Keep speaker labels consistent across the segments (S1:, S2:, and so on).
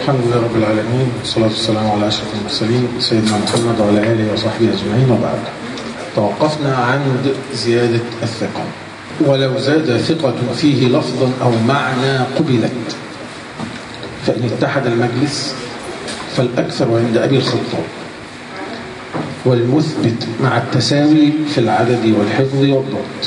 S1: الحمد لله رب العالمين والصلاة والسلام على أشرف المرسلين سيدنا محمد وعلى آله وصحبه أجمعين وبعد توقفنا عند زيادة الثقة ولو زاد ثقة فيه لفظا أو معنى قبلت فإن اتحد المجلس فالأكثر عند أبي الخطاب والمثبت مع التساوي في العدد والحفظ والضبط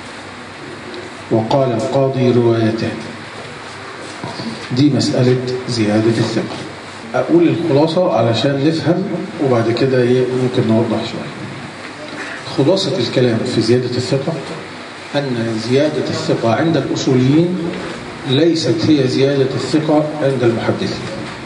S1: وقال القاضي روايتان دي مسألة زيادة الثقة أقول الخلاصة علشان نفهم وبعد كده إيه ممكن نوضح شوية خلاصة الكلام في زيادة الثقة أن زيادة الثقة عند الأصوليين ليست هي زيادة الثقة عند المحدثين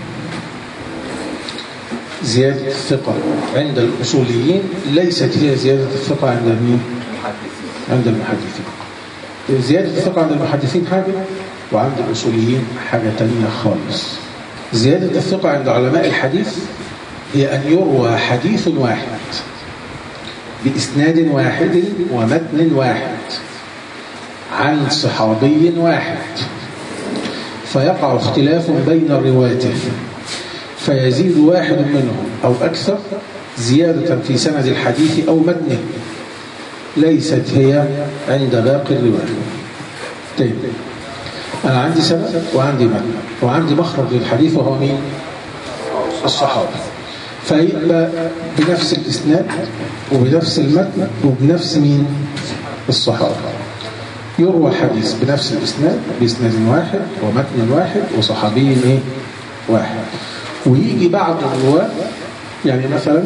S1: زيادة الثقة عند الأصوليين ليست هي زيادة الثقة عند مين؟ عند المحدثين زيادة الثقة عند المحدثين حاجة وعند الأصوليين حاجة تانية خالص زيادة الثقة عند علماء الحديث هي أن يروى حديث واحد بإسناد واحد ومتن واحد عن صحابي واحد فيقع اختلاف بين رواته فيزيد واحد منهم أو أكثر زيادة في سند الحديث أو متنه ليست هي عند باقي الرواية طيب أنا عندي سند وعندي متن وعندي مخرج للحديث وهو مين؟ الصحابي فيبقى بنفس الإسناد وبنفس المتن وبنفس مين؟ الصحابة يروى حديث بنفس الإسناد بإسناد واحد ومتن واحد وصحابي إيه؟ واحد ويجي بعض الرواة يعني مثلا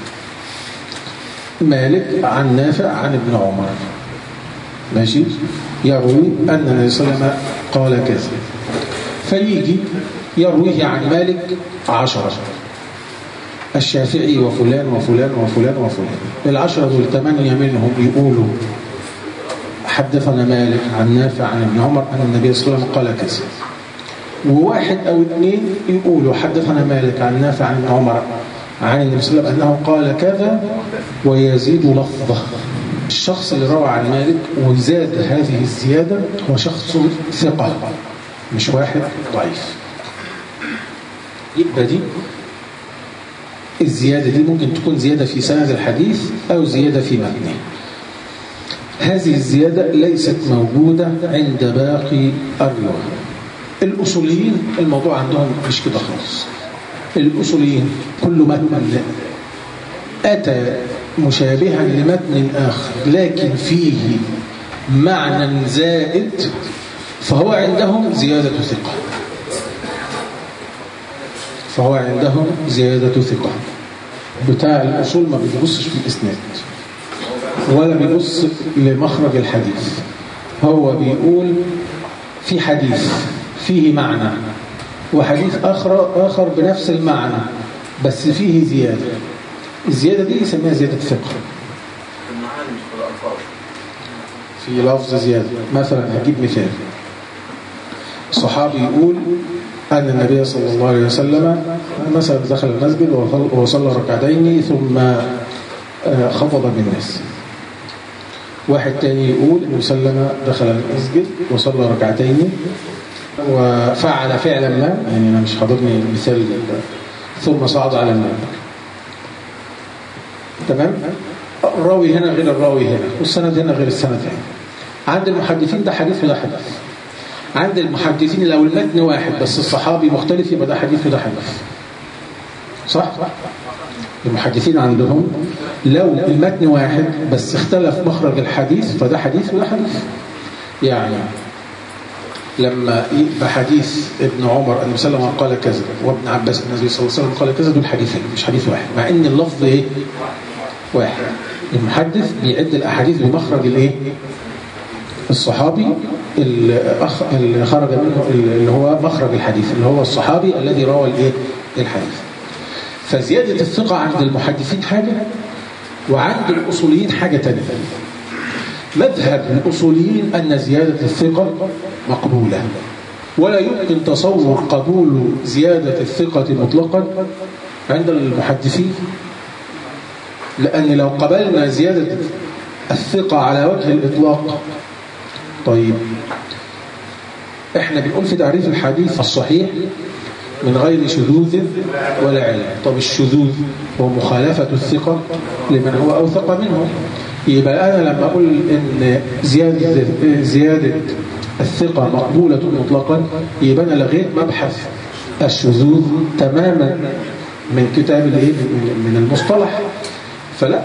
S1: مالك عن نافع عن ابن عمر ماشي يروي أن النبي صلى الله عليه وسلم قال كذا فيجي يرويه عن مالك عشرة الشافعي وفلان وفلان وفلان وفلان العشرة دول ثمانية منهم يقولوا حدثنا مالك عن نافع عن ابن عمر أن النبي صلى الله عليه وسلم قال كذا وواحد أو اثنين يقولوا حدثنا مالك عن نافع عن ابن عمر عن النبي صلى الله عليه وسلم أنه قال كذا ويزيد لفظه الشخص اللي روى عن مالك وزاد هذه الزيادة هو شخص ثقة مش واحد ضعيف يبقى دي الزيادة دي ممكن تكون زيادة في سند الحديث أو زيادة في متنه هذه الزيادة ليست موجودة عند باقي الرواة الأصوليين الموضوع عندهم مش كده خالص الأصوليين كل متن أتى مشابها لمتن آخر لكن فيه معنى زائد فهو عندهم زيادة ثقة فهو عندهم زيادة ثقة بتاع الأصول ما بيبصش في الإسناد ولا بيبص لمخرج الحديث هو بيقول في حديث فيه معنى وحديث آخر, آخر بنفس المعنى بس فيه زيادة الزيادة دي يسميها زيادة ثقة في لفظ زيادة مثلا هجيب مثال صحابي يقول أن النبي صلى الله عليه وسلم مثلا دخل المسجد وصلى ركعتين ثم خفض بالناس واحد تاني يقول النبي صلى الله عليه وسلم دخل المسجد وصلى ركعتين وفعل فعلا ما يعني أنا مش حاضرني المثال ثم صعد على المنبر تمام الراوي هنا غير الراوي هنا والسند هنا غير السند هنا عند المحدثين ده حديث وده حديث عند المحدثين لو المتن واحد بس الصحابي مختلف يبقى ده حديث وده حديث صح؟ المحدثين عندهم لو المتن واحد بس اختلف مخرج الحديث فده حديث وده حديث يعني لما يبقى حديث ابن عمر النبي صلى الله عليه وسلم قال كذا وابن عباس النبي صلى الله عليه وسلم قال كذا دول حديثين مش حديث واحد مع ان اللفظ ايه واحد المحدث بيعد الاحاديث بمخرج الايه الصحابي اللي خرج منه اللي هو مخرج الحديث اللي هو الصحابي الذي روى الايه الحديث فزيادة الثقة عند المحدثين حاجة وعند الأصوليين حاجة تانية مذهب الأصوليين أن زيادة الثقة مقبولة ولا يمكن تصور قبول زيادة الثقة مطلقا عند المحدثين لأن لو قبلنا زيادة الثقة على وجه الإطلاق طيب احنا بنقول في تعريف الحديث الصحيح من غير شذوذ ولا علم طب الشذوذ هو مخالفة الثقة لمن هو أوثق منه يبقى أنا لما أقول إن زيادة, زيادة الثقة مقبولة مطلقا يبقى أنا لغيت مبحث الشذوذ تماما من كتاب من المصطلح فلا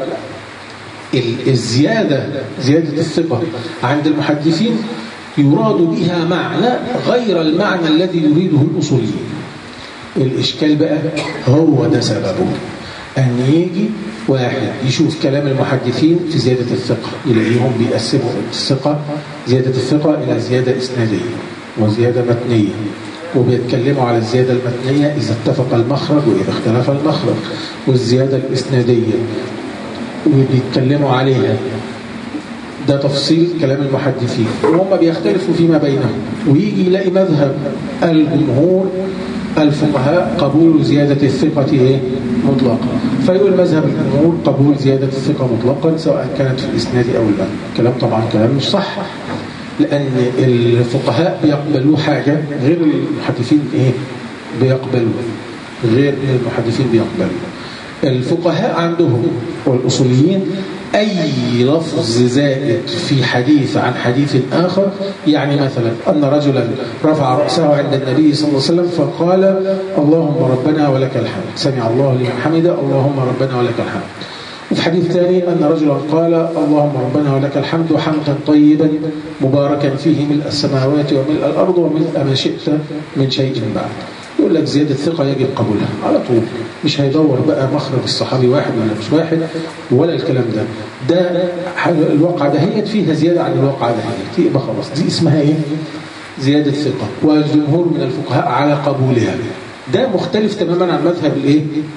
S1: الزيادة زيادة الثقة عند المحدثين يراد بها معنى غير المعنى الذي يريده الأصوليين الإشكال بقى هو ده سببه أن يجي واحد يشوف كلام المحدثين في زيادة الثقة يلاقيهم بيقسموا الثقة زيادة الثقة إلى زيادة إسنادية وزيادة متنية وبيتكلموا على الزيادة المتنية إذا اتفق المخرج وإذا اختلف المخرج والزيادة الإسنادية وبيتكلموا عليها ده تفصيل كلام المحدثين وهم بيختلفوا فيما بينهم ويجي يلاقي مذهب الجمهور الفقهاء قبول زيادة الثقة إيه؟ مطلقا فيقول مذهب الجمهور قبول زيادة الثقة مطلقا سواء كانت في الإسناد أو لا كلام طبعا كلام مش صح لأن الفقهاء بيقبلوا حاجة غير المحدثين إيه؟ بيقبلوا غير المحدثين بيقبلوا الفقهاء عندهم والأصوليين أي لفظ زائد في حديث عن حديث آخر يعني مثلا أن رجلا رفع رأسه عند النبي صلى الله عليه وسلم فقال اللهم ربنا ولك الحمد سمع الله لمن حمده اللهم ربنا ولك الحمد وفي حديث ثاني أن رجلا قال اللهم ربنا ولك الحمد حمدا طيبا مباركا فيه ملء السماوات وملء الأرض وملء ما شئت من شيء بعد يقول لك زيادة ثقة يجب قبولها على طول مش هيدور بقى مخرج الصحابي واحد ولا مش واحد ولا الكلام ده ده الواقع ده هي فيها زيادة عن الواقع ده هي يبقى خلاص دي اسمها ايه زيادة ثقة والجمهور من الفقهاء على قبولها ده مختلف تماما عن مذهب الايه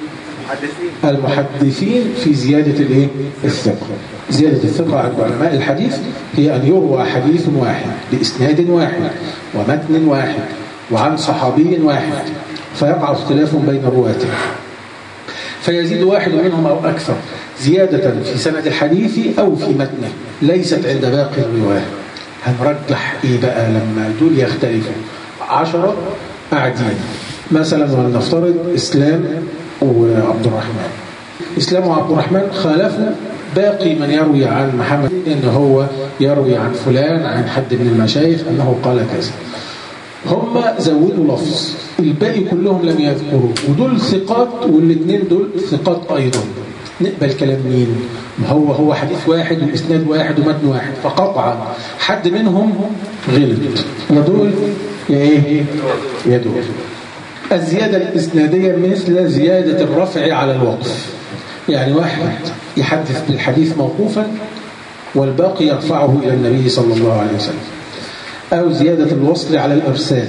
S1: المحدثين في زيادة الايه الثقة زيادة الثقة عند علماء الحديث هي أن يروى حديث واحد بإسناد واحد ومتن واحد وعن صحابي واحد فيقع اختلاف بين رواته فيزيد واحد منهم أو أكثر زيادة في سند الحديث أو في متنه ليست عند باقي الرواه هنرجح إيه بقى لما دول يختلفوا عشرة قاعدين مثلا ولنفترض إسلام وعبد الرحمن إسلام وعبد الرحمن خالفوا باقي من يروي عن محمد إن هو يروي عن فلان عن حد من المشايخ أنه قال كذا هم زودوا لفظ الباقي كلهم لم يذكروا ودول ثقات والاثنين دول ثقات أيضا نقبل كلام مين ما هو هو حديث واحد وإسناد واحد ومتن واحد فقطعا حد منهم غلط يا دول يا ايه يا دول الزيادة الإسنادية مثل زيادة الرفع على الوقف يعني واحد يحدث بالحديث موقوفا والباقي يرفعه إلى النبي صلى الله عليه وسلم أو زيادة الوصل على الأرسال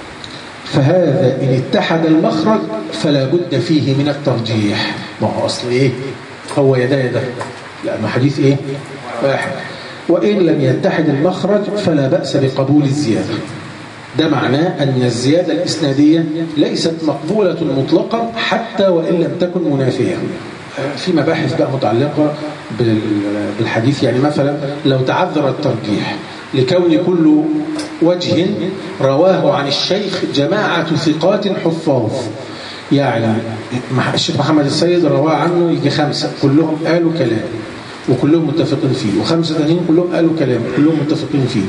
S1: فهذا إن اتحد المخرج فلا بد فيه من الترجيح ما هو أصل إيه هو يدا يدا لأنه حديث إيه واحد وإن لم يتحد المخرج فلا بأس بقبول الزيادة ده معناه أن الزيادة الإسنادية ليست مقبولة مطلقا حتى وإن لم تكن منافية في مباحث بقى متعلقة بالحديث يعني مثلا لو تعذر الترجيح لكون كل وجه رواه عن الشيخ جماعة ثقات حفاظ يعني الشيخ محمد السيد رواه عنه يجي خمسة كلهم قالوا كلام وكلهم متفقين فيه وخمسة ثانيين كلهم قالوا كلام كلهم متفقين فيه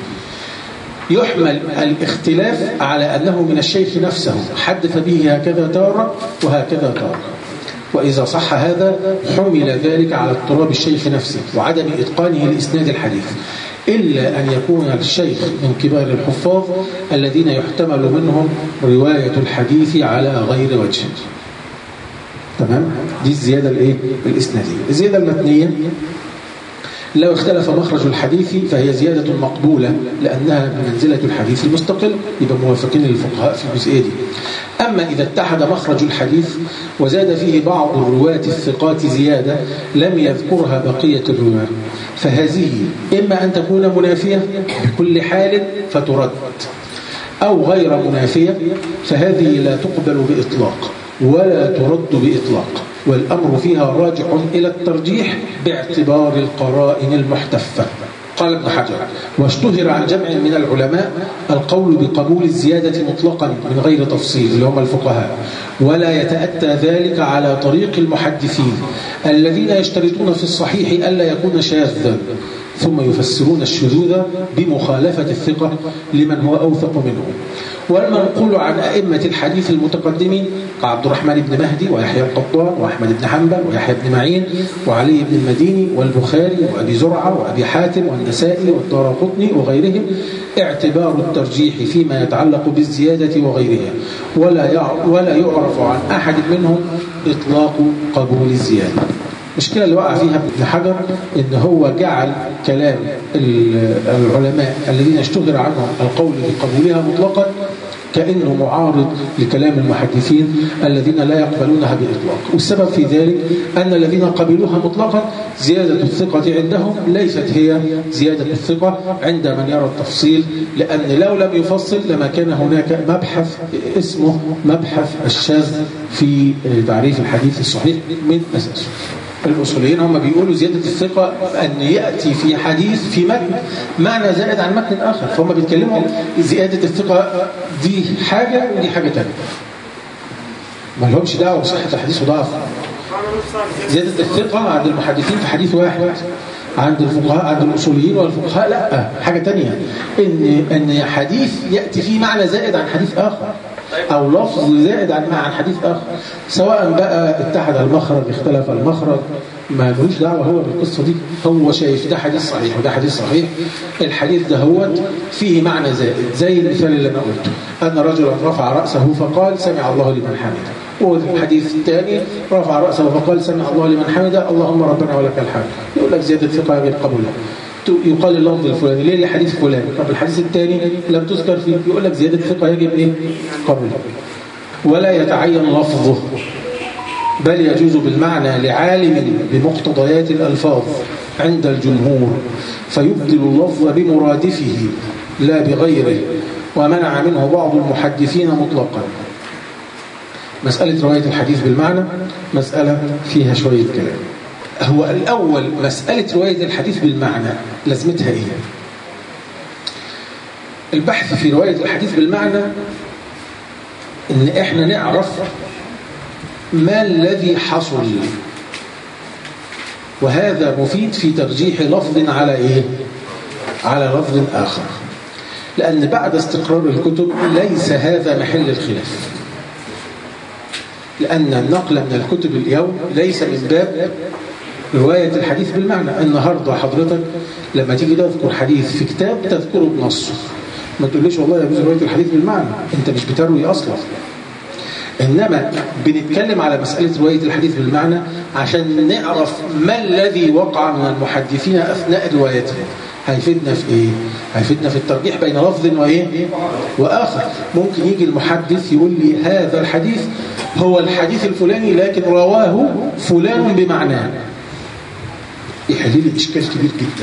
S1: يحمل الاختلاف على أنه من الشيخ نفسه حدث به هكذا تارة وهكذا تارة وإذا صح هذا حمل ذلك على اضطراب الشيخ نفسه وعدم إتقانه لإسناد الحديث إلا أن يكون الشيخ من كبار الحفاظ الذين يحتمل منهم رواية الحديث على غير وجه تمام دي الزيادة الايه الإسنادية الزيادة المتنية لو اختلف مخرج الحديث فهي زيادة مقبولة لأنها بمنزلة الحديث المستقل يبقى موافقين للفقهاء في الجزئية دي أما إذا اتحد مخرج الحديث وزاد فيه بعض الرواة الثقات زيادة لم يذكرها بقية الرواة فهذه إما أن تكون منافية بكل حال فترد أو غير منافية فهذه لا تقبل بإطلاق ولا ترد بإطلاق والأمر فيها راجع إلى الترجيح باعتبار القرائن المحتفة قال ابن حجر واشتهر عن جمع من العلماء القول بقبول الزيادة مطلقا من غير تفصيل اللي هم الفقهاء ولا يتأتى ذلك على طريق المحدثين الذين يشترطون في الصحيح ألا يكون شاذا ثم يفسرون الشذوذ بمخالفة الثقة لمن هو أوثق منه والمنقول عن أئمة الحديث المتقدمين كعبد الرحمن بن مهدي ويحيى القطان وأحمد بن حنبل ويحيى بن معين وعلي بن المديني والبخاري وأبي زرعة وأبي حاتم والنسائي والدار قطني وغيرهم اعتبار الترجيح فيما يتعلق بالزيادة وغيرها ولا ولا يعرف عن أحد منهم إطلاق قبول الزيادة المشكلة اللي وقع فيها ابن حجر ان هو جعل كلام العلماء الذين اشتهر عنهم القول بقبولها مطلقا كأنه معارض لكلام المحدثين الذين لا يقبلونها بإطلاق والسبب في ذلك أن الذين قبلوها مطلقا زيادة الثقة عندهم ليست هي زيادة الثقة عند من يرى التفصيل لأن لو لم يفصل لما كان هناك مبحث اسمه مبحث الشاذ في تعريف الحديث الصحيح من أساسه الأصوليين هم بيقولوا زيادة الثقة أن يأتي في حديث في متن معنى زائد عن متن آخر فهم بيتكلموا زيادة الثقة دي حاجة ودي حاجة تانية ما لهمش دعوة بصحة الحديث وضعف زيادة الثقة عند المحدثين في حديث واحد عند الفقهاء عند الأصوليين والفقهاء لا حاجة تانية إن إن حديث يأتي فيه معنى زائد عن حديث آخر أو لفظ زائد عن عن حديث آخر سواء بقى اتحد المخرج اختلف المخرج ما لهوش دعوة هو بالقصة دي هو شايف ده حديث صحيح وده حديث صحيح الحديث ده هو فيه معنى زائد زي المثال اللي أنا قلته أن رجلا رفع رأسه فقال سمع الله لمن حمده والحديث الثاني رفع رأسه فقال سمع الله لمن حمده اللهم ربنا ولك الحمد يقول لك زيادة ثقة غير قبولها يقال اللفظ الفلاني ليه الحديث فلان طب الحديث الثاني لم تذكر فيه يقول لك زيادة ثقة يجب ايه قبولها ولا يتعين لفظه بل يجوز بالمعنى لعالم بمقتضيات الألفاظ عند الجمهور فيبدل اللفظ بمرادفه لا بغيره ومنع منه بعض المحدثين مطلقا مسألة رواية الحديث بالمعنى مسألة فيها شوية كلام هو الأول مسألة رواية الحديث بالمعنى لازمتها إيه البحث في رواية الحديث بالمعنى إن إحنا نعرف ما الذي حصل وهذا مفيد في ترجيح لفظ على إيه على لفظ آخر لأن بعد استقرار الكتب ليس هذا محل الخلاف لأن النقل من الكتب اليوم ليس من باب رواية الحديث بالمعنى النهاردة حضرتك لما تيجي تذكر حديث في كتاب تذكره بنصه ما تقوليش والله يجوز رواية الحديث بالمعنى انت مش بتروي أصلا إنما بنتكلم على مسألة رواية الحديث بالمعنى عشان نعرف ما الذي وقع من المحدثين أثناء روايته هيفيدنا في إيه؟ هيفيدنا في الترجيح بين لفظ وإيه؟ وآخر ممكن يجي المحدث يقول لي هذا الحديث هو الحديث الفلاني لكن رواه فلان بمعناه يحل لي إشكال كبير جدا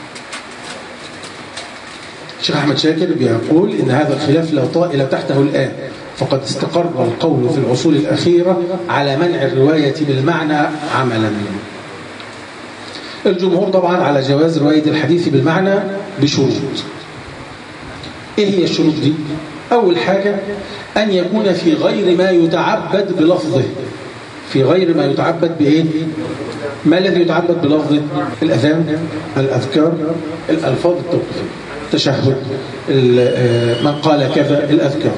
S1: الشيخ أحمد شاكر بيقول إن هذا الخلاف لا طائل تحته الآن فقد استقر القول في العصور الأخيرة على منع الرواية بالمعنى عملا الجمهور طبعا على جواز رواية الحديث بالمعنى بشروط إيه هي الشروط دي؟ أول حاجة أن يكون في غير ما يتعبد بلفظه في غير ما يتعبد بإيه؟ ما الذي يتعبد بلفظه؟ الأذان الأذكار الألفاظ التوقيفية التشهد من قال كذا الأذكار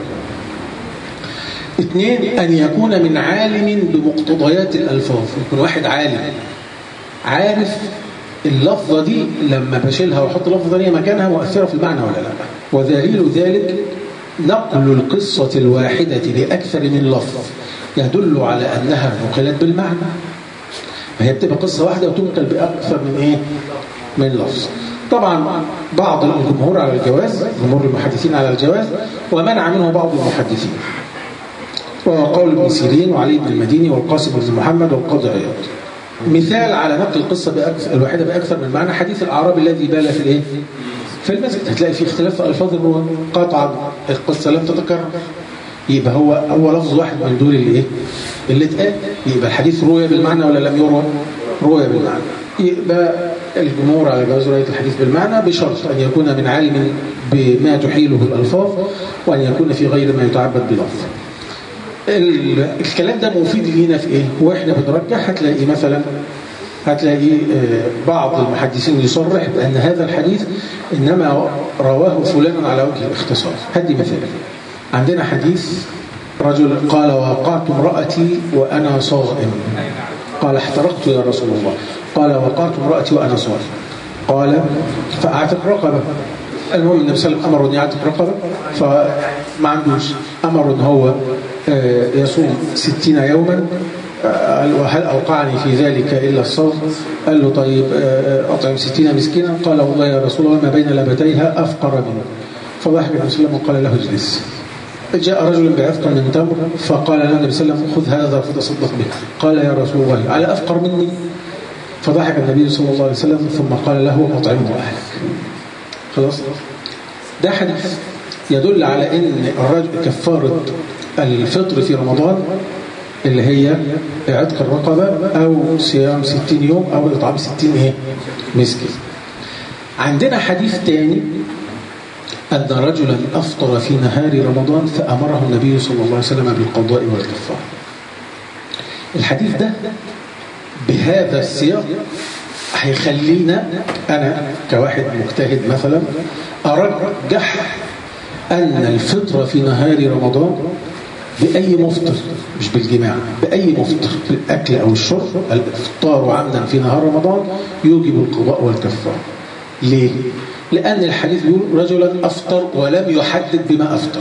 S1: اثنين أن يكون من عالم بمقتضيات الألفاظ يكون واحد عالم عارف اللفظة دي لما بشيلها وأحط لفظة ثانية مكانها مؤثرة في المعنى ولا لا ودليل ذلك نقل القصة الواحدة لأكثر من لفظ يدل على أنها نقلت بالمعنى فهي بتبقى قصة واحدة وتنقل بأكثر من إيه؟ من لفظ طبعا بعض الجمهور على الجواز جمهور المحدثين على الجواز ومنع منه بعض المحدثين وهو قول ابن سيرين وعلي بن المديني والقاسم بن محمد والقاضي عياض مثال على نقل القصة بأكثر الواحدة بأكثر من معنى حديث الأعرابي الذي بال في الإيه؟ في المسجد هتلاقي في اختلاف في ألفاظ الرواة قطعا القصة لم تتكرر يبقى هو هو لفظ واحد من دول اللي ايه اللي اتقال يبقى الحديث روي بالمعنى ولا لم يروى روي بالمعنى يبقى الجمهور على جواز رواية الحديث بالمعنى بشرط أن يكون من عالم بما تحيله الألفاظ وأن يكون في غير ما يتعبد بلفظ الكلام ده مفيد لينا في ايه واحنا بنرجح هتلاقي مثلا هتلاقي بعض المحدثين يصرح بأن هذا الحديث إنما رواه فلان على وجه الاختصار هدي مثال عندنا حديث رجل قال وقعت امرأتي وأنا صائم قال احترقت يا رسول الله قال وقعت امرأتي وأنا صائم قال فأعتق رقبة المهم النبي صلى الله عليه وسلم أمر أن يعتق رقبة فما عندوش أمر أن هو يصوم ستين يوما وهل أوقعني في ذلك إلا الصوم قال له طيب أطعم ستين مسكينا قال والله يا رسول الله ما بين لبتيها أفقر منه فضحك النبي صلى الله عليه وسلم وقال له اجلس جاء رجل بعفق من تمر فقال له النبي صلى الله عليه وسلم خذ هذا فتصدق به قال يا رسول الله على أفقر مني فضحك النبي صلى الله عليه وسلم ثم قال له أطعمه أهلك خلاص ده حديث يدل على ان الرجل كفارة الفطر في رمضان اللي هي عتق الرقبة أو صيام ستين يوم أو إطعام ستين إيه؟ مسكين عندنا حديث تاني أن رجلا أفطر في نهار رمضان فأمره النبي صلى الله عليه وسلم بالقضاء والكفارة الحديث ده بهذا السياق هيخلينا أنا كواحد مجتهد مثلا أرجح أن الفطر في نهار رمضان بأي مفطر مش بالجماع بأي مفطر بالأكل أو الشرب الإفطار عمدا في نهار رمضان يوجب القضاء والكفارة ليه؟ لأن الحديث يقول رجلا أفطر ولم يحدد بما أفطر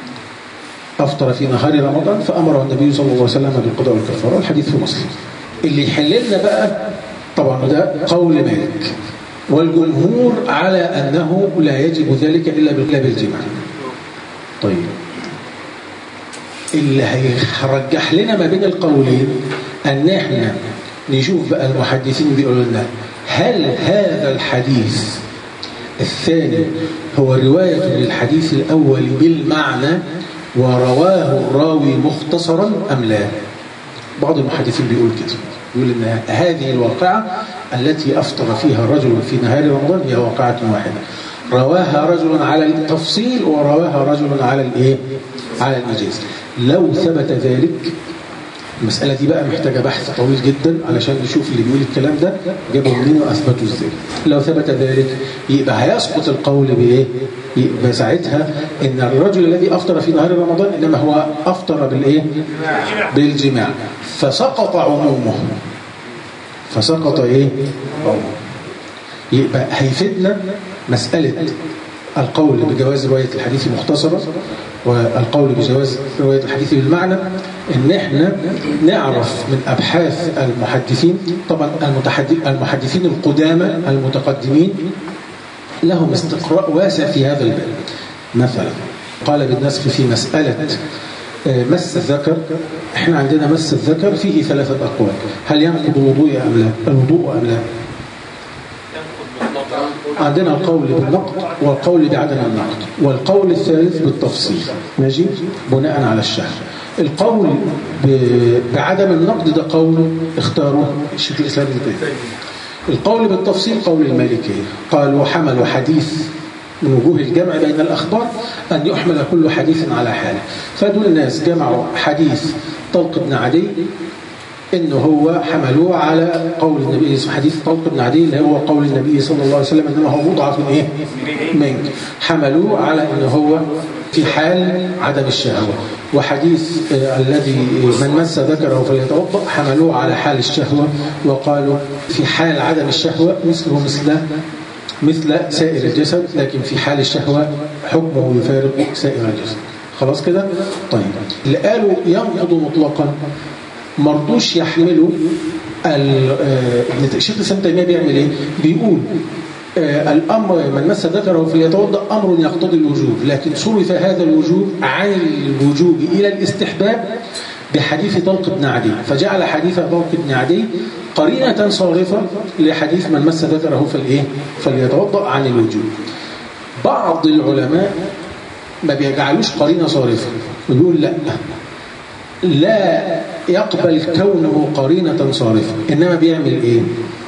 S1: أفطر في نهار رمضان فأمره النبي صلى الله عليه وسلم بالقضاء والكفارة والحديث في مسلم اللي يحل لنا بقى طبعا ده قول مالك والجمهور على أنه لا يجب ذلك إلا بالجماع طيب اللي هيرجح لنا ما بين القولين أن احنا نشوف بقى المحدثين بيقولوا لنا هل هذا الحديث الثاني هو رواية للحديث الأول بالمعنى ورواه الراوي مختصرا أم لا بعض المحدثين بيقول كده يقول ان هذه الواقعة التي أفطر فيها رجل في نهار رمضان هي واقعة واحدة رواها رجل على التفصيل ورواها رجل على الايه على الإجاز لو ثبت ذلك المسألة دي بقى محتاجة بحث طويل جدا علشان نشوف اللي بيقول الكلام ده جابه منين وأثبته ازاي لو ثبت ذلك يبقى هيسقط القول بإيه يبقى ساعتها إن الرجل الذي أفطر في نهار رمضان إنما هو أفطر بالإيه بالجماع فسقط عمومه فسقط إيه يبقى هيفيدنا مسألة القول بجواز رواية الحديث مختصرة والقول بجواز رواية الحديث بالمعنى ان احنا نعرف من ابحاث المحدثين طبعا المحدثين القدامى المتقدمين لهم استقراء واسع في هذا الباب مثلا قال بالنسخ في مسألة مس الذكر احنا عندنا مس الذكر فيه ثلاثة أقوال هل ينقض الوضوء أم لا الوضوء أم لا عندنا القول بالنقد والقول بعدم النقد والقول الثالث بالتفصيل ماشي بناء على الشهر القول بعدم النقد ده قول اختاره الشيخ الإسلام ابن تيمية القول بالتفصيل قول المالكية قالوا حملوا حديث من وجوه الجمع بين الأخبار أن يحمل كل حديث على حاله فدول الناس جمعوا حديث طلق بن عدي إن هو حملوه على قول النبي حديث طلق بن عدي اللي هو قول النبي صلى الله عليه وسلم إنما هو مضعف من إيه؟ منك حملوه على إن هو في حال عدم الشهوة وحديث آه الذي من مس ذكره فليتوضأ حملوه على حال الشهوة وقالوا في حال عدم الشهوة مثله مثل مثل سائر الجسد لكن في حال الشهوة حكمه يفارق سائر الجسد خلاص كده طيب اللي قالوا ينقض مطلقا مرضوش يحملوا ابن الشيخ الاسلام تيميه بيعمل ايه بيقول آه الامر من مس ذكره فليتوضا امر يقتضي الوجوب لكن صرف هذا الوجوب عن الوجوب الى الاستحباب بحديث طلق بن عدي فجعل حديث طلق بن عدي قرينة صارفة لحديث من مس ذكره فالايه فليتوضا عن الوجوب بعض العلماء ما بيجعلوش قرينة صارفة ويقول لا لا يقبل كونه قرينة صارفة إنما بيعمل إيه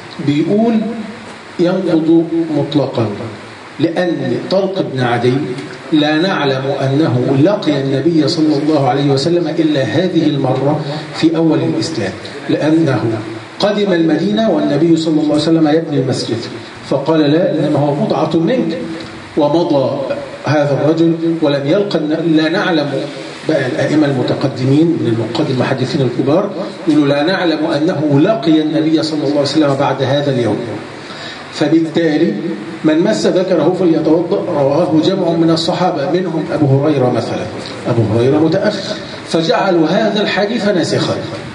S1: بيقول ينقض مطلقا لأن طلق بن عدي لا نعلم أنه لقي النبي صلى الله عليه وسلم إلا هذه المرة في أول الإسلام لأنه قدم المدينة والنبي صلى الله عليه وسلم يبني المسجد فقال لا إنما هو بضعة منك ومضى هذا الرجل ولم يلقى لا نعلم بقى الأئمة المتقدمين من النقاد المحدثين الكبار يقولوا لا نعلم أنه لقي النبي صلى الله عليه وسلم بعد هذا اليوم فبالتالي من مس ذكره فليتوضأ رواه جمع من الصحابة منهم أبو هريرة مثلا أبو هريرة متأخر فجعلوا هذا الحديث ناسخا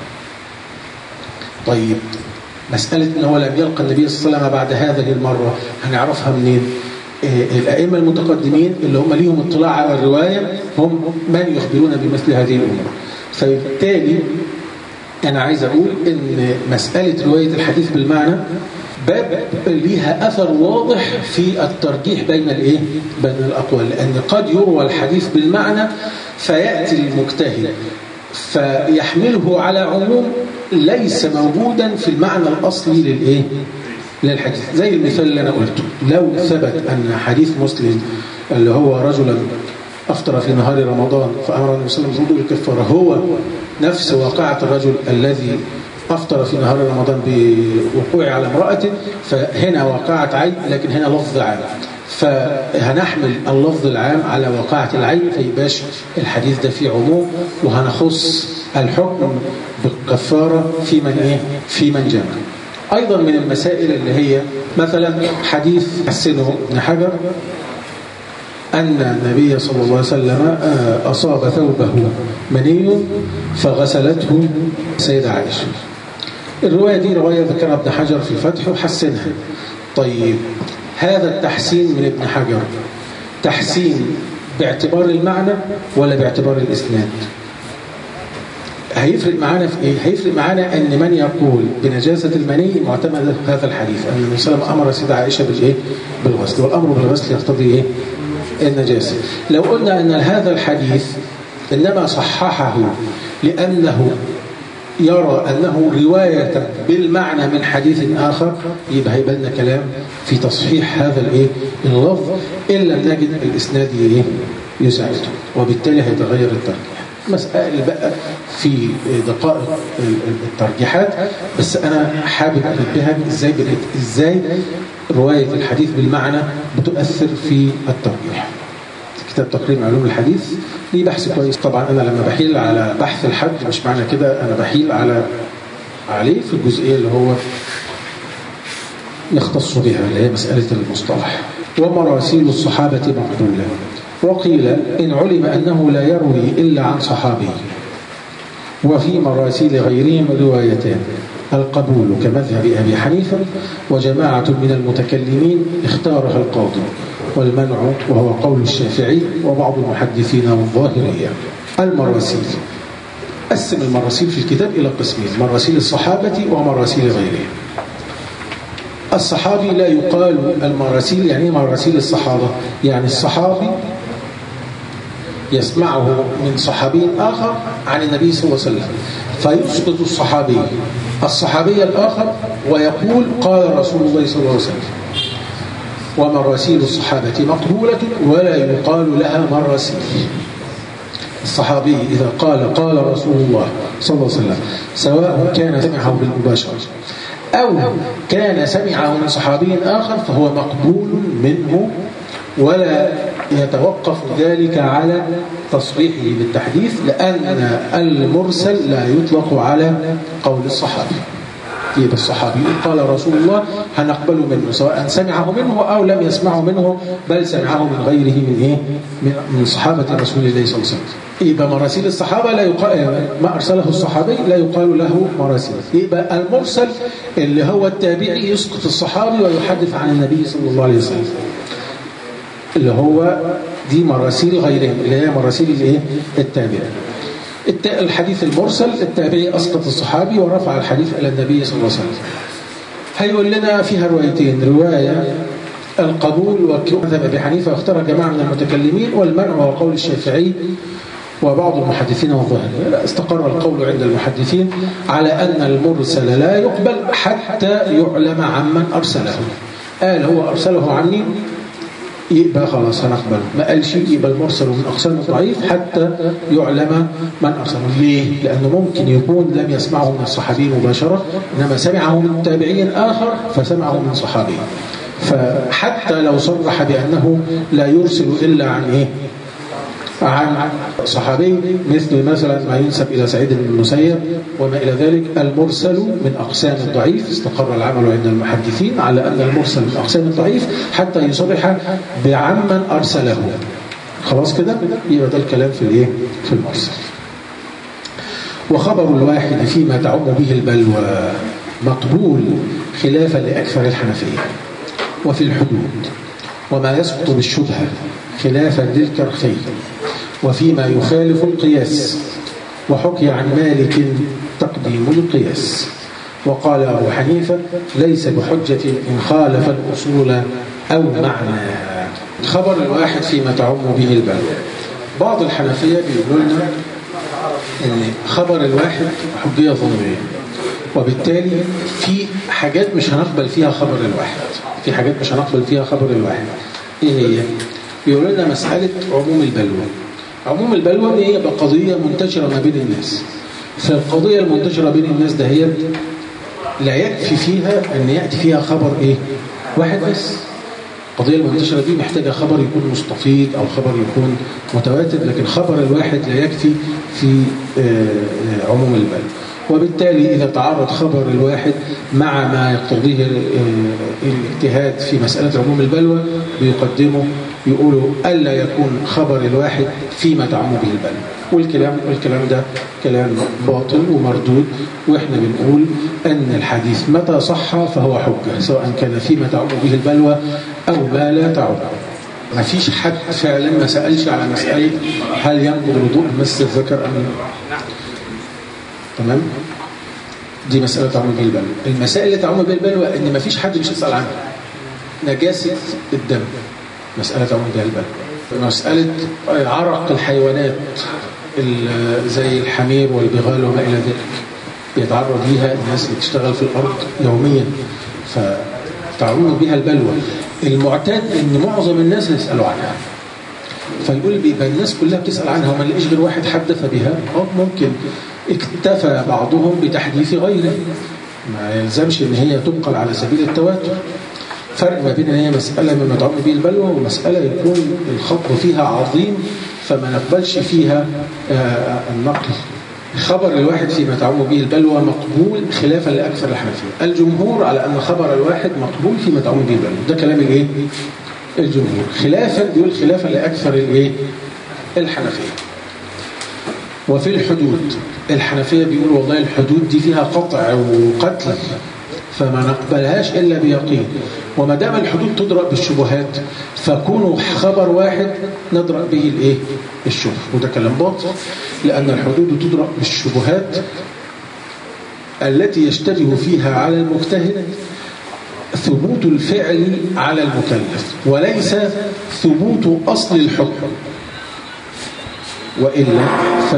S1: طيب مسألة أنه لم يلقى النبي صلى الله عليه وسلم بعد هذه المرة هنعرفها منين الأئمة المتقدمين اللي هم ليهم اطلاع على الرواية هم من يخبرون بمثل هذه الأمور فبالتالي أنا عايز أقول إن مسألة رواية الحديث بالمعنى باب ليها أثر واضح في الترجيح بين الإيه؟ بين الأقوال لأن قد يروى الحديث بالمعنى فيأتي المجتهد فيحمله على عموم ليس موجودا في المعنى الأصلي للإيه؟ للحديث زي المثال اللي أنا قلته لو ثبت أن حديث مسلم اللي هو رجلا أفطر في نهار رمضان فأمر النبي صلى الله عليه وسلم الكفارة هو نفس واقعة الرجل الذي أفطر في نهار رمضان بوقوع على امرأته فهنا واقعة عين لكن هنا لفظ عام فهنحمل اللفظ العام على واقعة العين فيباش الحديث ده فيه عموم وهنخص الحكم بالكفارة في من إيه؟ في من جمع أيضا من المسائل اللي هي مثلا حديث حسنه ابن حجر أن النبي صلى الله عليه وسلم أصاب ثوبه مني فغسلته سيدة عائشة الرواية دي رواية ذكرها ابن حجر في الفتح وحسنها طيب هذا التحسين من ابن حجر تحسين باعتبار المعنى ولا باعتبار الإسناد هيفرق معانا في ايه هيفرق معانا ان من يقول بنجاسة المني معتمد هذا الحديث ان النبي صلى الله عليه وسلم امر سيدة عائشة بالايه بالغسل والامر بالغسل يقتضي ايه النجاسة لو قلنا ان هذا الحديث انما صححه لانه يرى أنه رواية بالمعنى من حديث آخر يبقى هيبقى لنا كلام في تصحيح هذا الايه اللفظ إن لم نجد الإسناد ايه يساعده وبالتالي هيتغير الترجيح مسائل بقى في دقائق الترجيحات بس أنا حابب أنبهك إزاي إزاي رواية الحديث بالمعنى بتؤثر في الترجيح كتاب تقريب علوم الحديث ليه بحث كويس طبعا أنا لما بحيل على بحث الحد مش معنى كده أنا بحيل على عليه في الجزئية اللي هو يختص بها اللي هي مسألة المصطلح ومراسيل الصحابة مقبولة وقيل إن علم أنه لا يروي إلا عن صحابي وفي مراسيل غيرهم روايتان القبول كمذهب أبي حنيفة وجماعة من المتكلمين اختارها القاضي والمنع وهو قول الشافعي وبعض المحدثين والظاهرية المراسيل قسم المراسيل في الكتاب إلى قسمين مراسيل الصحابة ومراسيل غيرهم الصحابي لا يقال المراسيل يعني مراسيل الصحابة يعني الصحابي يسمعه من صحابي آخر عن النبي صلى الله عليه وسلم فيسقط الصحابي الصحابي الآخر ويقول قال رسول الله صلى الله عليه وسلم ومراسيل الصحابة مقبولة ولا يقال لها مراسيل الصحابي إذا قال قال رسول الله صلى الله عليه وسلم سواء كان سمعه بالمباشرة أو كان سمعه من صحابي آخر فهو مقبول منه ولا يتوقف ذلك على تصريحه بالتحديث لأن المرسل لا يطلق على قول الصحابي يبقى الصحابي قال رسول الله هنقبل منه سواء سمعه منه أو لم يسمعه منه بل سمعه من غيره من إيه؟ من صحابة رسول الله صلى الله عليه وسلم يبقى مراسيل الصحابة لا يقال ما أرسله الصحابي لا يقال له مراسيل يبقى المرسل اللي هو التابعي يسقط الصحابي ويحدث عن النبي صلى الله عليه وسلم اللي هو دي مراسيل غيرهم اللي هي مراسيل الايه التابعي الحديث المرسل التابعي أسقط الصحابي ورفع الحديث إلى النبي صلى الله عليه وسلم هيقول لنا فيها روايتين رواية القبول ومذهب أبي حنيفة واختار جماعة من المتكلمين والمنع وقول الشافعي وبعض المحدثين والظاهر لا استقر القول عند المحدثين على أن المرسل لا يقبل حتى يعلم عمن أرسله قال هو أرسله عني يبقى خلاص هنقبله ما قالش يبقى المرسل من أقسام الضعيف حتى يعلم من أرسله ليه؟ لأنه ممكن يكون لم يسمعه من الصحابي مباشرة إنما سمعه من تابعي آخر فسمعه من صحابي فحتى لو صرح بأنه لا يرسل إلا عن إيه؟ عن صحابي مثل مثلا ما ينسب إلى سعيد بن المسيب وما إلى ذلك المرسل من أقسام الضعيف استقر العمل عند المحدثين على أن المرسل من أقسام الضعيف حتى يصرح بعمن أرسله خلاص كده يبقى ده الكلام في الايه في المرسل وخبر الواحد فيما تعم به البلوى مقبول خلافا لأكثر الحنفية وفي الحدود وما يسقط بالشبهة خلافا للكرخي وفيما يخالف القياس وحكي عن مالك تقديم القياس وقال أبو حنيفة ليس بحجة إن خالف الأصول أو معنى خبر الواحد فيما تعم به البلوى بعض الحنفية بيقولوا لنا ان خبر الواحد حجية ظنية وبالتالي في حاجات مش هنقبل فيها خبر الواحد في حاجات مش هنقبل فيها خبر الواحد ايه هي بيقولوا لنا مسألة عموم البلوى عموم البلوى هي قضية منتشرة ما بين الناس فالقضية المنتشرة بين الناس ده هي لا يكفي فيها ان يأتي فيها خبر ايه واحد بس القضية المنتشرة دي محتاجة خبر يكون مستفيض أو خبر يكون متواتر لكن خبر الواحد لا يكفي في عموم البلد وبالتالي إذا تعرض خبر الواحد مع ما يقتضيه الاجتهاد في مسألة عموم البلوى بيقدموا يقولوا ألا يكون خبر الواحد فيما تعم به البلوى والكلام والكلام ده كلام باطل ومردود واحنا بنقول ان الحديث متى صح فهو حجه سواء كان فيما تعم به البلوى او ما لا تعم ما فيش حد فعلا ما سالش على مساله هل ينقض الوضوء مس الذكر ام تمام دي مساله تعم به البلوى المسائل اللي تعم به البلوى ان ما فيش حد مش يسال عنها نجاسه الدم مساله تعم بها البلوى مساله عرق الحيوانات زي الحمير والبغال وما إلى ذلك يتعرض ليها الناس اللي تشتغل في الأرض يوميا فتعرض بها البلوى المعتاد ان معظم الناس يسألوا عنها فيقول بيبقى الناس كلها بتسأل عنها وما لقيش غير واحد حدث بها اه ممكن اكتفى بعضهم بتحديث غيره ما يلزمش ان هي تنقل على سبيل التواتر فرق ما بين ان هي مسألة مما تعم به البلوى ومسألة يكون الخط فيها عظيم فما نقبلش فيها النقل خبر الواحد فيما تعم به البلوى مقبول خلافا لأكثر الحنفية الجمهور على أن خبر الواحد مقبول فيما تعم به البلوى ده كلام الايه الجمهور خلافا يقول خلافا لأكثر الايه الحنفية وفي الحدود الحنفية بيقول والله الحدود دي فيها قطع وقتل فما نقبلهاش إلا بيقين وما دام الحدود تدرأ بالشبهات فكونوا خبر واحد ندرأ به الايه الشبه وده كلام باطل لأن الحدود تدرأ بالشبهات التي يشتبه فيها على المجتهد ثبوت الفعل على المكلف وليس ثبوت أصل الحكم وإلا ف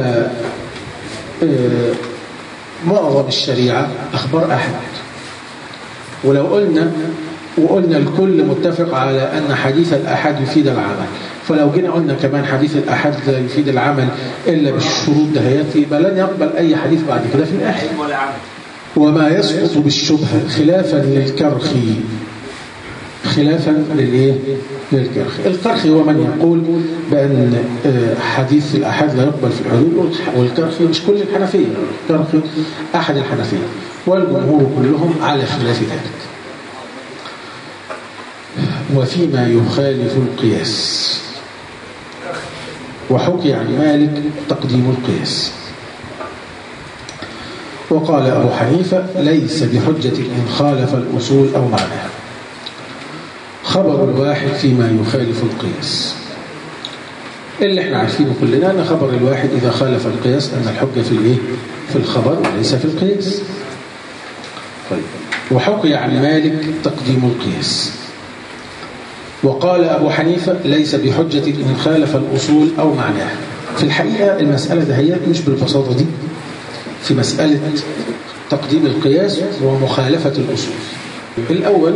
S1: معظم الشريعة أخبار أحد ولو قلنا وقلنا الكل متفق على أن حديث الأحد يفيد العمل فلو جينا قلنا كمان حديث الأحد لا يفيد العمل إلا بالشروط دهيات يبقى لن يقبل أي حديث بعد كده في الآخر وما يسقط بالشبهة خلافا للكرخي خلافا للايه للكرخي الكرخي هو من يقول بأن حديث الأحد لا يقبل في الحدود والكرخي مش كل الحنفية الكرخي أحد الحنفية والجمهور كلهم على خلاف ذلك وفيما يخالف القياس وحكي عن مالك تقديم القياس وقال أبو حنيفة ليس بحجة إن خالف الأصول أو معناها خبر الواحد فيما يخالف القياس اللي احنا عارفينه كلنا أن خبر الواحد إذا خالف القياس أن الحجة في الإيه؟ في الخبر وليس في القياس طيب وحكي عن مالك تقديم القياس وقال أبو حنيفة ليس بحجة إن خالف الأصول أو معناها في الحقيقة المسألة دهيات مش بالبساطة دي في مسألة تقديم القياس ومخالفة الأصول الأول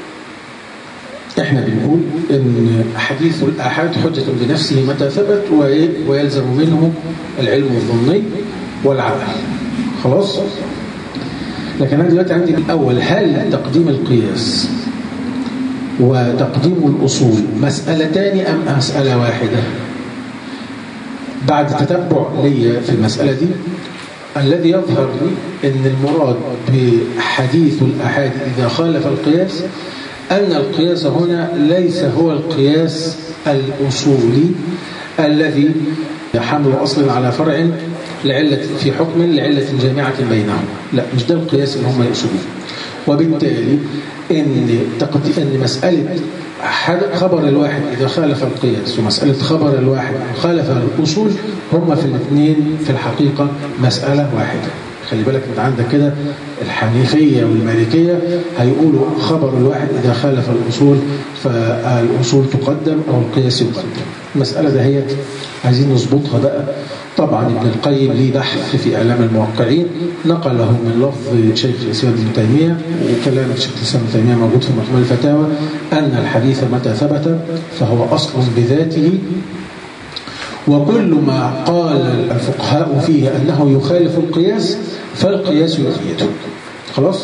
S1: احنا بنقول ان حديث الآحاد حجة بنفسه متى ثبت ويلزم منه العلم الظني والعمل خلاص لكن أنا دلوقتي عندي الأول هل تقديم القياس وتقديم الأصول مسألتان أم مسألة واحدة بعد تتبع لي في المسألة دي الذي يظهر لي أن المراد بحديث الأحاد إذا خالف القياس أن القياس هنا ليس هو القياس الأصولي الذي حمل أصل على فرع لعلة في حكم لعلة جامعة بينهم لا مش ده القياس اللي هم يقصدوه وبالتالي ان ان مساله خبر الواحد اذا خالف القياس ومساله خبر الواحد خالف الاصول هم في الاثنين في الحقيقه مساله واحده خلي بالك انت عندك كده الحنيفيه والمالكيه هيقولوا خبر الواحد اذا خالف الاصول فالاصول تقدم او القياس يقدم المساله ده هي عايزين نظبطها بقى طبعا ابن القيم ليه بحث في اعلام الموقعين نقله من لفظ شيخ الاسلام ابن تيميه وكلام شيخ الاسلام ابن تيميه موجود في مجموع الفتاوى ان الحديث متى ثبت فهو اصل بذاته وكل ما قال الفقهاء فيه أنه يخالف القياس فالقياس يؤيده خلاص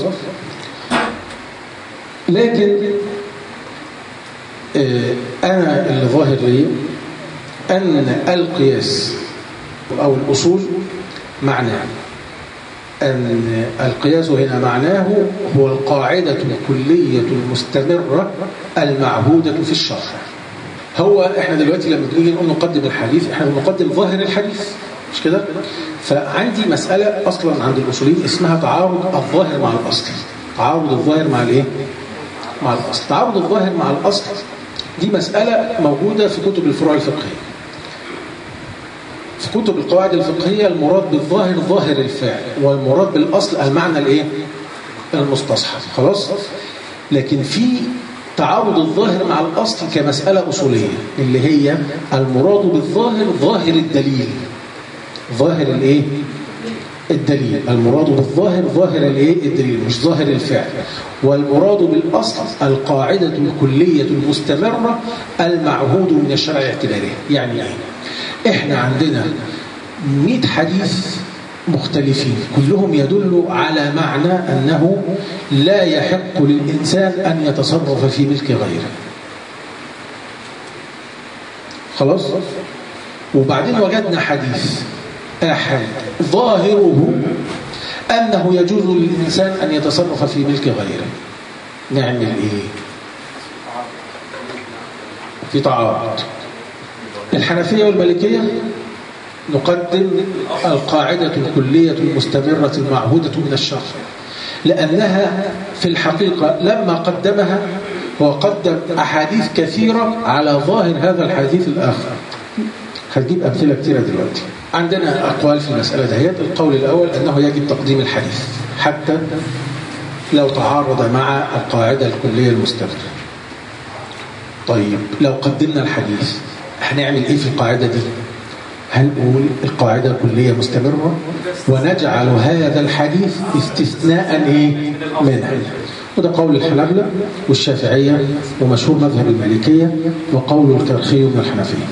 S1: لكن أنا اللي ظاهر لي أن القياس أو الأصول معناه أن القياس هنا معناه هو القاعدة الكلية المستمرة المعهودة في الشرع هو احنا دلوقتي لما بنيجي نقول نقدم الحديث احنا بنقدم ظاهر الحديث مش كده فعندي مسألة أصلا عند الأصوليين اسمها تعارض الظاهر مع الأصل تعارض الظاهر مع الايه مع الأصل تعارض الظاهر مع الأصل دي مسألة موجودة في كتب الفروع الفقهية في كتب القواعد الفقهية المراد بالظاهر ظاهر الفعل والمراد بالأصل المعنى الايه المستصحب خلاص لكن في تعارض الظاهر مع الأصل كمسألة أصولية اللي هي المراد بالظاهر ظاهر الدليل ظاهر الايه الدليل المراد بالظاهر ظاهر الايه الدليل مش ظاهر الفعل والمراد بالأصل القاعدة الكلية المستمرة المعهود من الشرع اعتباره يعني ايه احنا عندنا 100 حديث مختلفين كلهم يدل على معنى أنه لا يحق للإنسان أن يتصرف في ملك غيره خلاص وبعدين وجدنا حديث أحد ظاهره أنه يجوز للإنسان أن يتصرف في ملك غيره نعمل إيه في تعارض الحنفية والمالكية نقدم القاعدة الكلية المستمرة المعهودة من الشرع لأنها في الحقيقة لما قدمها هو قدم أحاديث كثيرة على ظاهر هذا الحديث الآخر هتجيب أمثلة كثيرة دلوقتي عندنا أقوال في المسألة دهيت القول الأول أنه يجب تقديم الحديث حتى لو تعارض مع القاعدة الكلية المستمرة طيب لو قدمنا الحديث هنعمل إيه في القاعدة دي هنقول القاعدة كلية مستمرة ونجعل هذا الحديث استثناء إيه منها وده قول الحنابلة والشافعية ومشهور مذهب المالكية وقول الكرخي من الحنفية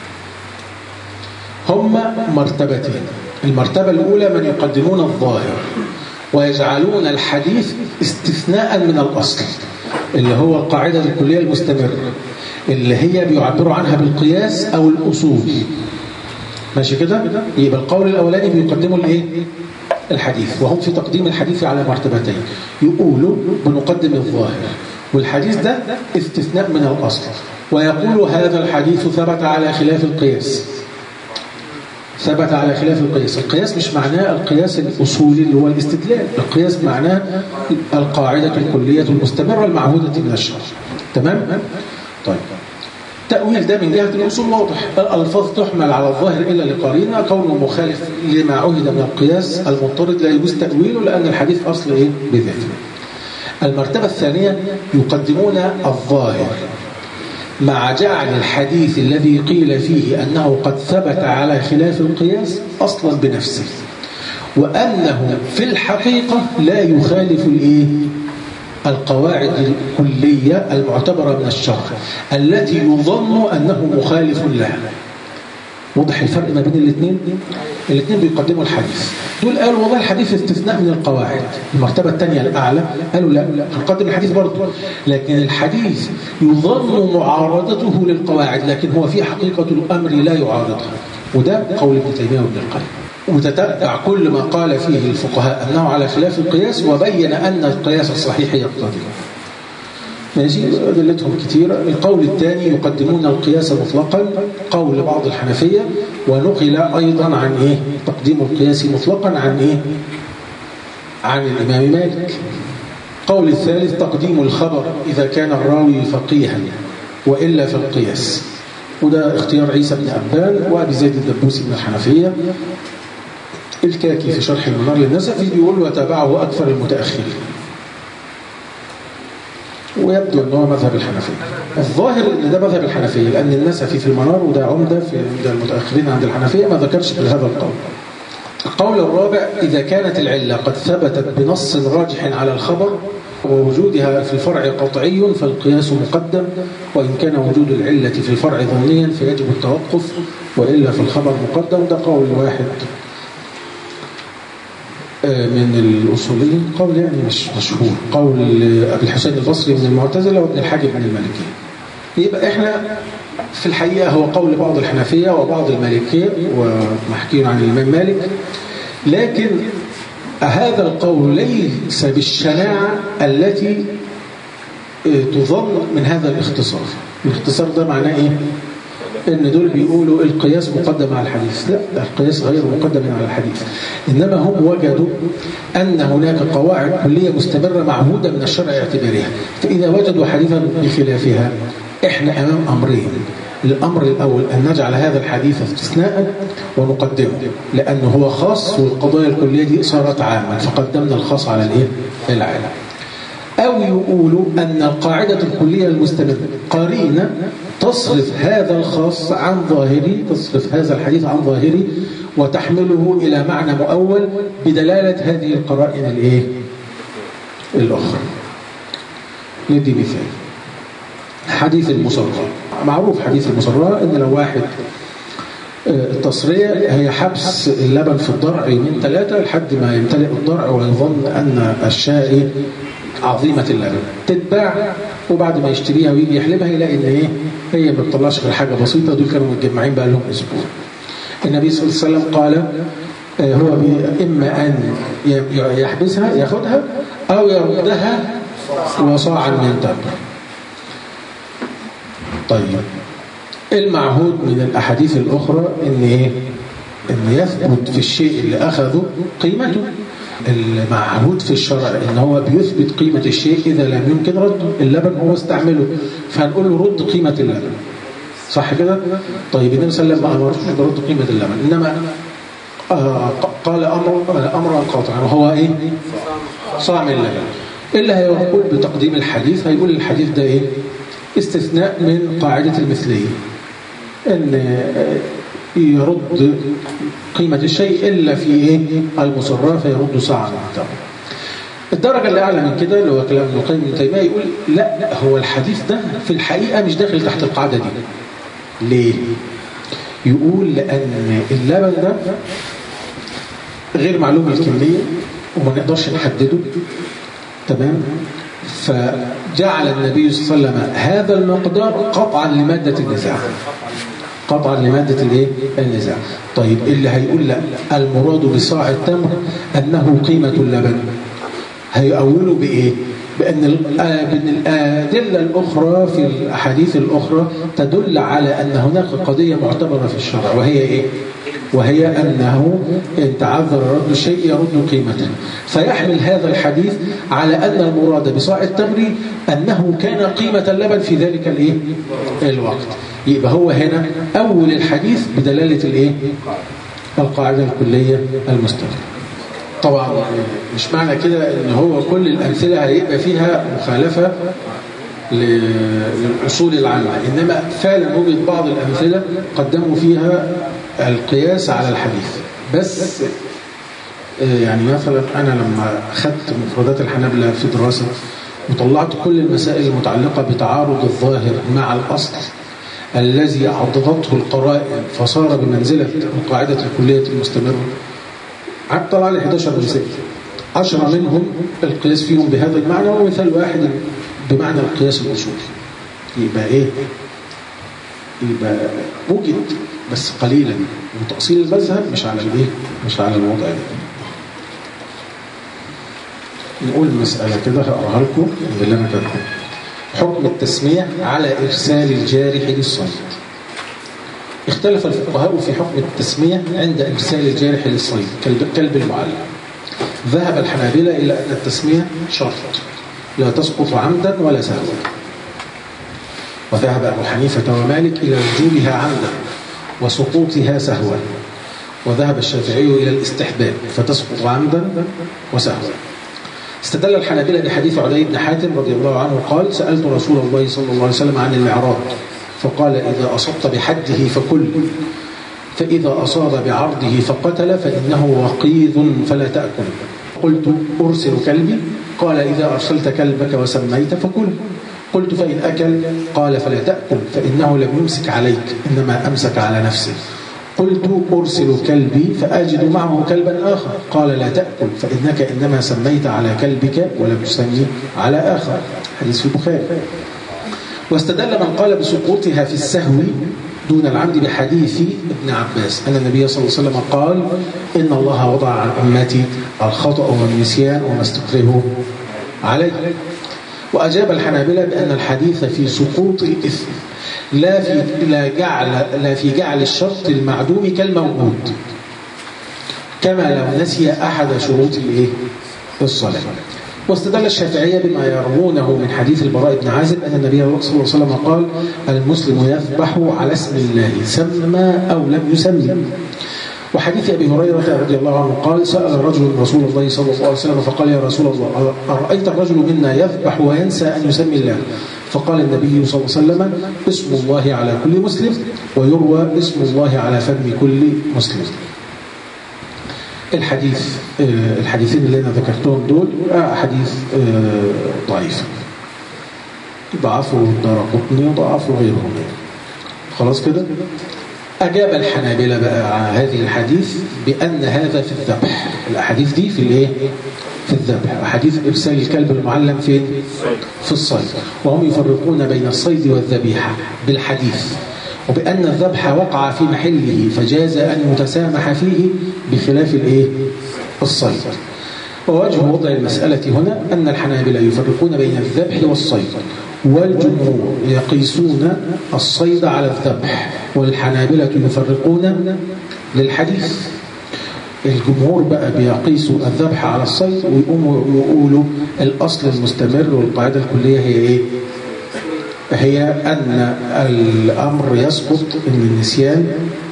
S1: هم مرتبتين المرتبة الأولى من يقدمون الظاهر ويجعلون الحديث استثناء من الأصل اللي هو القاعدة الكلية المستمرة اللي هي بيعبروا عنها بالقياس أو الأصول ماشي كده يبقى القول الأولاني بيقدموا الايه الحديث وهم في تقديم الحديث على مرتبتين يقولوا بنقدم الظاهر والحديث ده استثناء من الأصل ويقول هذا الحديث ثبت على خلاف القياس ثبت على خلاف القياس القياس مش معناه القياس الأصولي اللي هو الاستدلال القياس معناه القاعدة الكلية المستمرة المعهودة من الشرع تمام؟ طيب التأويل ده من جهة الأصول واضح الألفاظ تحمل على الظاهر إلا لقرينة كونه مخالف لما عهد من القياس المضطرد لا يجوز تأويله لأن الحديث أصل إيه بذاته المرتبة الثانية يقدمون الظاهر مع جعل الحديث الذي قيل فيه أنه قد ثبت على خلاف القياس أصلا بنفسه وأنه في الحقيقة لا يخالف الإيه؟ القواعد الكلية المعتبرة من الشرع التي يظن أنه مخالف لها وضح الفرق ما بين الاثنين الاثنين بيقدموا الحديث دول قالوا والله الحديث استثناء من القواعد المرتبة الثانية الأعلى قالوا لا لا هنقدم الحديث برضه لكن الحديث يظن معارضته للقواعد لكن هو في حقيقة الأمر لا يعارضها وده قول ابن تيمية وابن القيم وتتبع كل ما قال فيه الفقهاء أنه على خلاف القياس وبين أن القياس الصحيح يقتضي ماشي أدلتهم كثيرة القول الثاني يقدمون القياس مطلقا قول بعض الحنفية ونقل أيضا عن إيه تقديم القياس مطلقا عن إيه عن الإمام مالك قول الثالث تقديم الخبر إذا كان الراوي فقيها وإلا في القياس وده اختيار عيسى بن أبان وأبي زيد الدبوسي من الحنفية الكاكي في شرح المنار للنسفي بيقول وتابعه أكثر المتأخرين ويبدو أنه مذهب الحنفية الظاهر أن ده مذهب الحنفية لأن النسفي في المنار وده عمدة في عند المتأخرين عند الحنفية ما ذكرش بهذا القول القول الرابع إذا كانت العلة قد ثبتت بنص راجح على الخبر ووجودها في الفرع قطعي فالقياس مقدم وإن كان وجود العلة في الفرع ظنيا فيجب التوقف وإلا في الخبر مقدم ده قول واحد من الأصوليين قول يعني مش مشهور قول أبي الحسين البصري من المعتزلة وابن الحاجب من المالكية يبقى إحنا في الحقيقة هو قول بعض الحنفية وبعض المالكية ومحكي عن الإمام مالك لكن هذا القول ليس بالشناعة التي تظن من هذا الاختصار الاختصار ده معناه إيه؟ ان دول بيقولوا القياس مقدم على الحديث لا القياس غير مقدم على الحديث انما هم وجدوا ان هناك قواعد كليه مستمره معهوده من الشرع اعتبارها فاذا وجدوا حديثا بخلافها احنا امام امرين الامر الاول ان نجعل هذا الحديث استثناء ونقدمه لانه هو خاص والقضايا الكليه دي صارت عامه فقدمنا الخاص على الايه العام أو يقولوا أن القاعدة الكلية المستمرة قرينة تصرف هذا الخاص عن ظاهري تصرف هذا الحديث عن ظاهري وتحمله إلى معنى مؤول بدلالة هذه القرائن الإيه؟ الأخرى ندي مثال حديث المصرى معروف حديث المصرى إن لو واحد التصرية هي حبس اللبن في الضرع من ثلاثة لحد ما يمتلئ الضرع ويظن أن الشاء عظيمة اللبن تتباع وبعد ما يشتريها ويجي يحلبها يلاقي ان ايه هي ما بتطلعش غير حاجه بسيطه دول كانوا متجمعين بقى لهم اسبوع النبي صلى الله عليه وسلم قال هو اما ان يحبسها ياخدها او يردها وصاعا من تمر طيب المعهود من الاحاديث الاخرى ان ايه ان يثبت في الشيء اللي اخذه قيمته المعهود في الشرع ان هو بيثبت قيمة الشيء إذا لم يمكن رده اللبن هو استعمله فهنقول له رد قيمة اللبن صح كده؟ طيب النبي صلى الله عليه وسلم ما أمرش برد قيمة اللبن إنما آه قال أمر أمرا قاطعا وهو إيه؟ صاع من اللبن اللي هيقول بتقديم الحديث هيقول الحديث ده إيه؟ استثناء من قاعدة المثلية إن يرد قيمة الشيء إلا في إيه؟ المصرة فيرد ساعة التمر الدرجة اللي أعلى من كده اللي هو كلام ابن القيم ابن تيمية يقول لا هو الحديث ده في الحقيقة مش داخل تحت القاعدة دي ليه؟ يقول لأن اللبن ده غير معلوم الكمية وما نقدرش نحدده تمام فجعل النبي صلى الله عليه وسلم هذا المقدار قطعا لمادة النزاع قطعا لمادة الايه النزاع طيب اللي هيقول لا المراد بصاع التمر أنه قيمة اللبن هيقولوا بإيه بأن الأدلة الأخرى في الأحاديث الأخرى تدل على أن هناك قضية معتبرة في الشرع وهي إيه وهي أنه إن تعذر رد الشيء يرد قيمته فيحمل هذا الحديث على أن المراد بصاع التمر أنه كان قيمة اللبن في ذلك الإيه؟ الوقت يبقى هو هنا أول الحديث بدلالة الإيه؟ القاعدة الكلية المستمرة طبعا مش معنى كده ان هو كل الأمثلة هيبقى فيها مخالفة للأصول العامة إنما فعلا وجد بعض الأمثلة قدموا فيها القياس على الحديث بس يعني مثلا أنا لما أخذت مفردات الحنابلة في دراسة وطلعت كل المسائل المتعلقة بتعارض الظاهر مع الأصل الذي عضدته القرائن فصار بمنزلة القاعدة الكلية المستمرة طلع لي 11 مثال عشرة منهم القياس فيهم بهذا المعنى ومثال واحد بمعنى القياس الأصولي يبقى إيه؟ يبقى وجد بس قليلا وتأصيل المذهب مش على الإيه؟ مش على الوضع ده نقول مسألة كده هقراها لكم اللي أنا كاتبه حكم التسمية على إرسال الجارح للصيد اختلف الفقهاء في حكم التسمية عند إرسال الجارح للصيد كالب المعلم ذهب الحنابلة إلى أن التسمية شرط لا تسقط عمدا ولا سهوا وذهب أبو حنيفة ومالك إلى وجوبها عمدا وسقوطها سهوا وذهب الشافعي إلى الاستحباب فتسقط عمدا وسهوا استدل الحنابلة بحديث عدي بن حاتم رضي الله عنه قال سألت رسول الله صلى الله عليه وسلم عن المعراض فقال إذا أصبت بحده فكل فإذا أصاب بعرضه فقتل فإنه وقيذ فلا تأكل قلت أرسل كلبي قال إذا أرسلت كلبك وسميت فكل قلت فإن أكل قال فلا تأكل فإنه لم يمسك عليك إنما أمسك على نفسه قلت أرسل كلبي فأجد معه كلبا آخر قال لا تأكل فإنك إنما سميت على كلبك ولم تسمي على آخر حديث في البخاري واستدل من قال بسقوطها في السهو دون العمد بحديث ابن عباس أن النبي صلى الله عليه وسلم قال إن الله وضع عن أمتي الخطأ والنسيان وما استكرهوا عليه وأجاب الحنابلة بأن الحديث في سقوط الإثم لا في لا جعل لا في جعل الشرط المعدوم كالموجود كما لو نسي أحد شروط الإيه؟ الصلاة واستدل الشافعية بما يروونه من حديث البراء بن عازب أن النبي صلى الله عليه وسلم قال المسلم يذبح على اسم الله سمى أو لم يسمي وحديث أبي هريرة رضي الله عنه قال سأل رجل رسول الله صلى الله عليه وسلم فقال يا رسول الله أرأيت الرجل منا يذبح وينسى أن يسمي الله فقال النبي صلى الله عليه وسلم اسم الله على كل مسلم ويروى اسم الله على فم كل مسلم الحديث الحديثين اللي أنا ذكرتهم دول حديث ضعيف ضعفوا الدار قطني وضعفوا غيرهم خلاص كده أجاب الحنابلة بقى على هذه الحديث بأن هذا في الذبح الأحاديث دي في الإيه؟ في الذبح أحاديث إرسال الكلب المعلم فين؟ في الصيد وهم يفرقون بين الصيد والذبيحة بالحديث وبأن الذبح وقع في محله فجاز أن يتسامح فيه بخلاف الإيه؟ الصيد ووجه وضع المسألة هنا أن الحنابلة يفرقون بين الذبح والصيد والجمهور يقيسون الصيد على الذبح والحنابلة يفرقون للحديث الجمهور بقى بيقيسوا الذبح على الصيد ويقوموا يقولوا الأصل المستمر والقاعدة الكلية هي إيه؟ هي أن الأمر يسقط من النسيان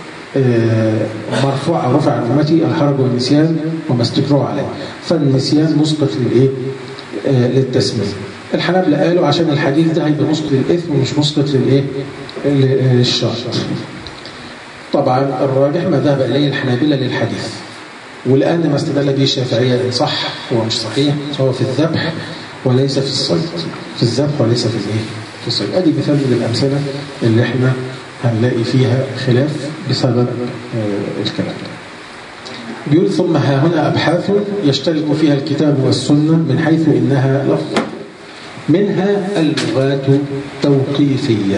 S1: مرفوع رفع عن أمتي الحرج والنسيان وما استكروا عليه فالنسيان مسقط للإيه؟ للتسمية الحنابلة قالوا عشان الحديث ده هيبقى مسقط للإثم ومش مسقط للإيه؟ للشرط طبعا الراجح ما ذهب إليه الحنابلة للحديث والآن ما استدل به الشافعية إن صح هو مش صحيح هو في الذبح وليس في الصيد في الذبح وليس في الإيه؟ في الصيد أدي مثال من الأمثلة اللي احنا هنلاقي فيها خلاف بسبب الكلام ده بيقول ثم ها هنا أبحاث يشترك فيها الكتاب والسنة من حيث إنها لفظ منها اللغات توقيفية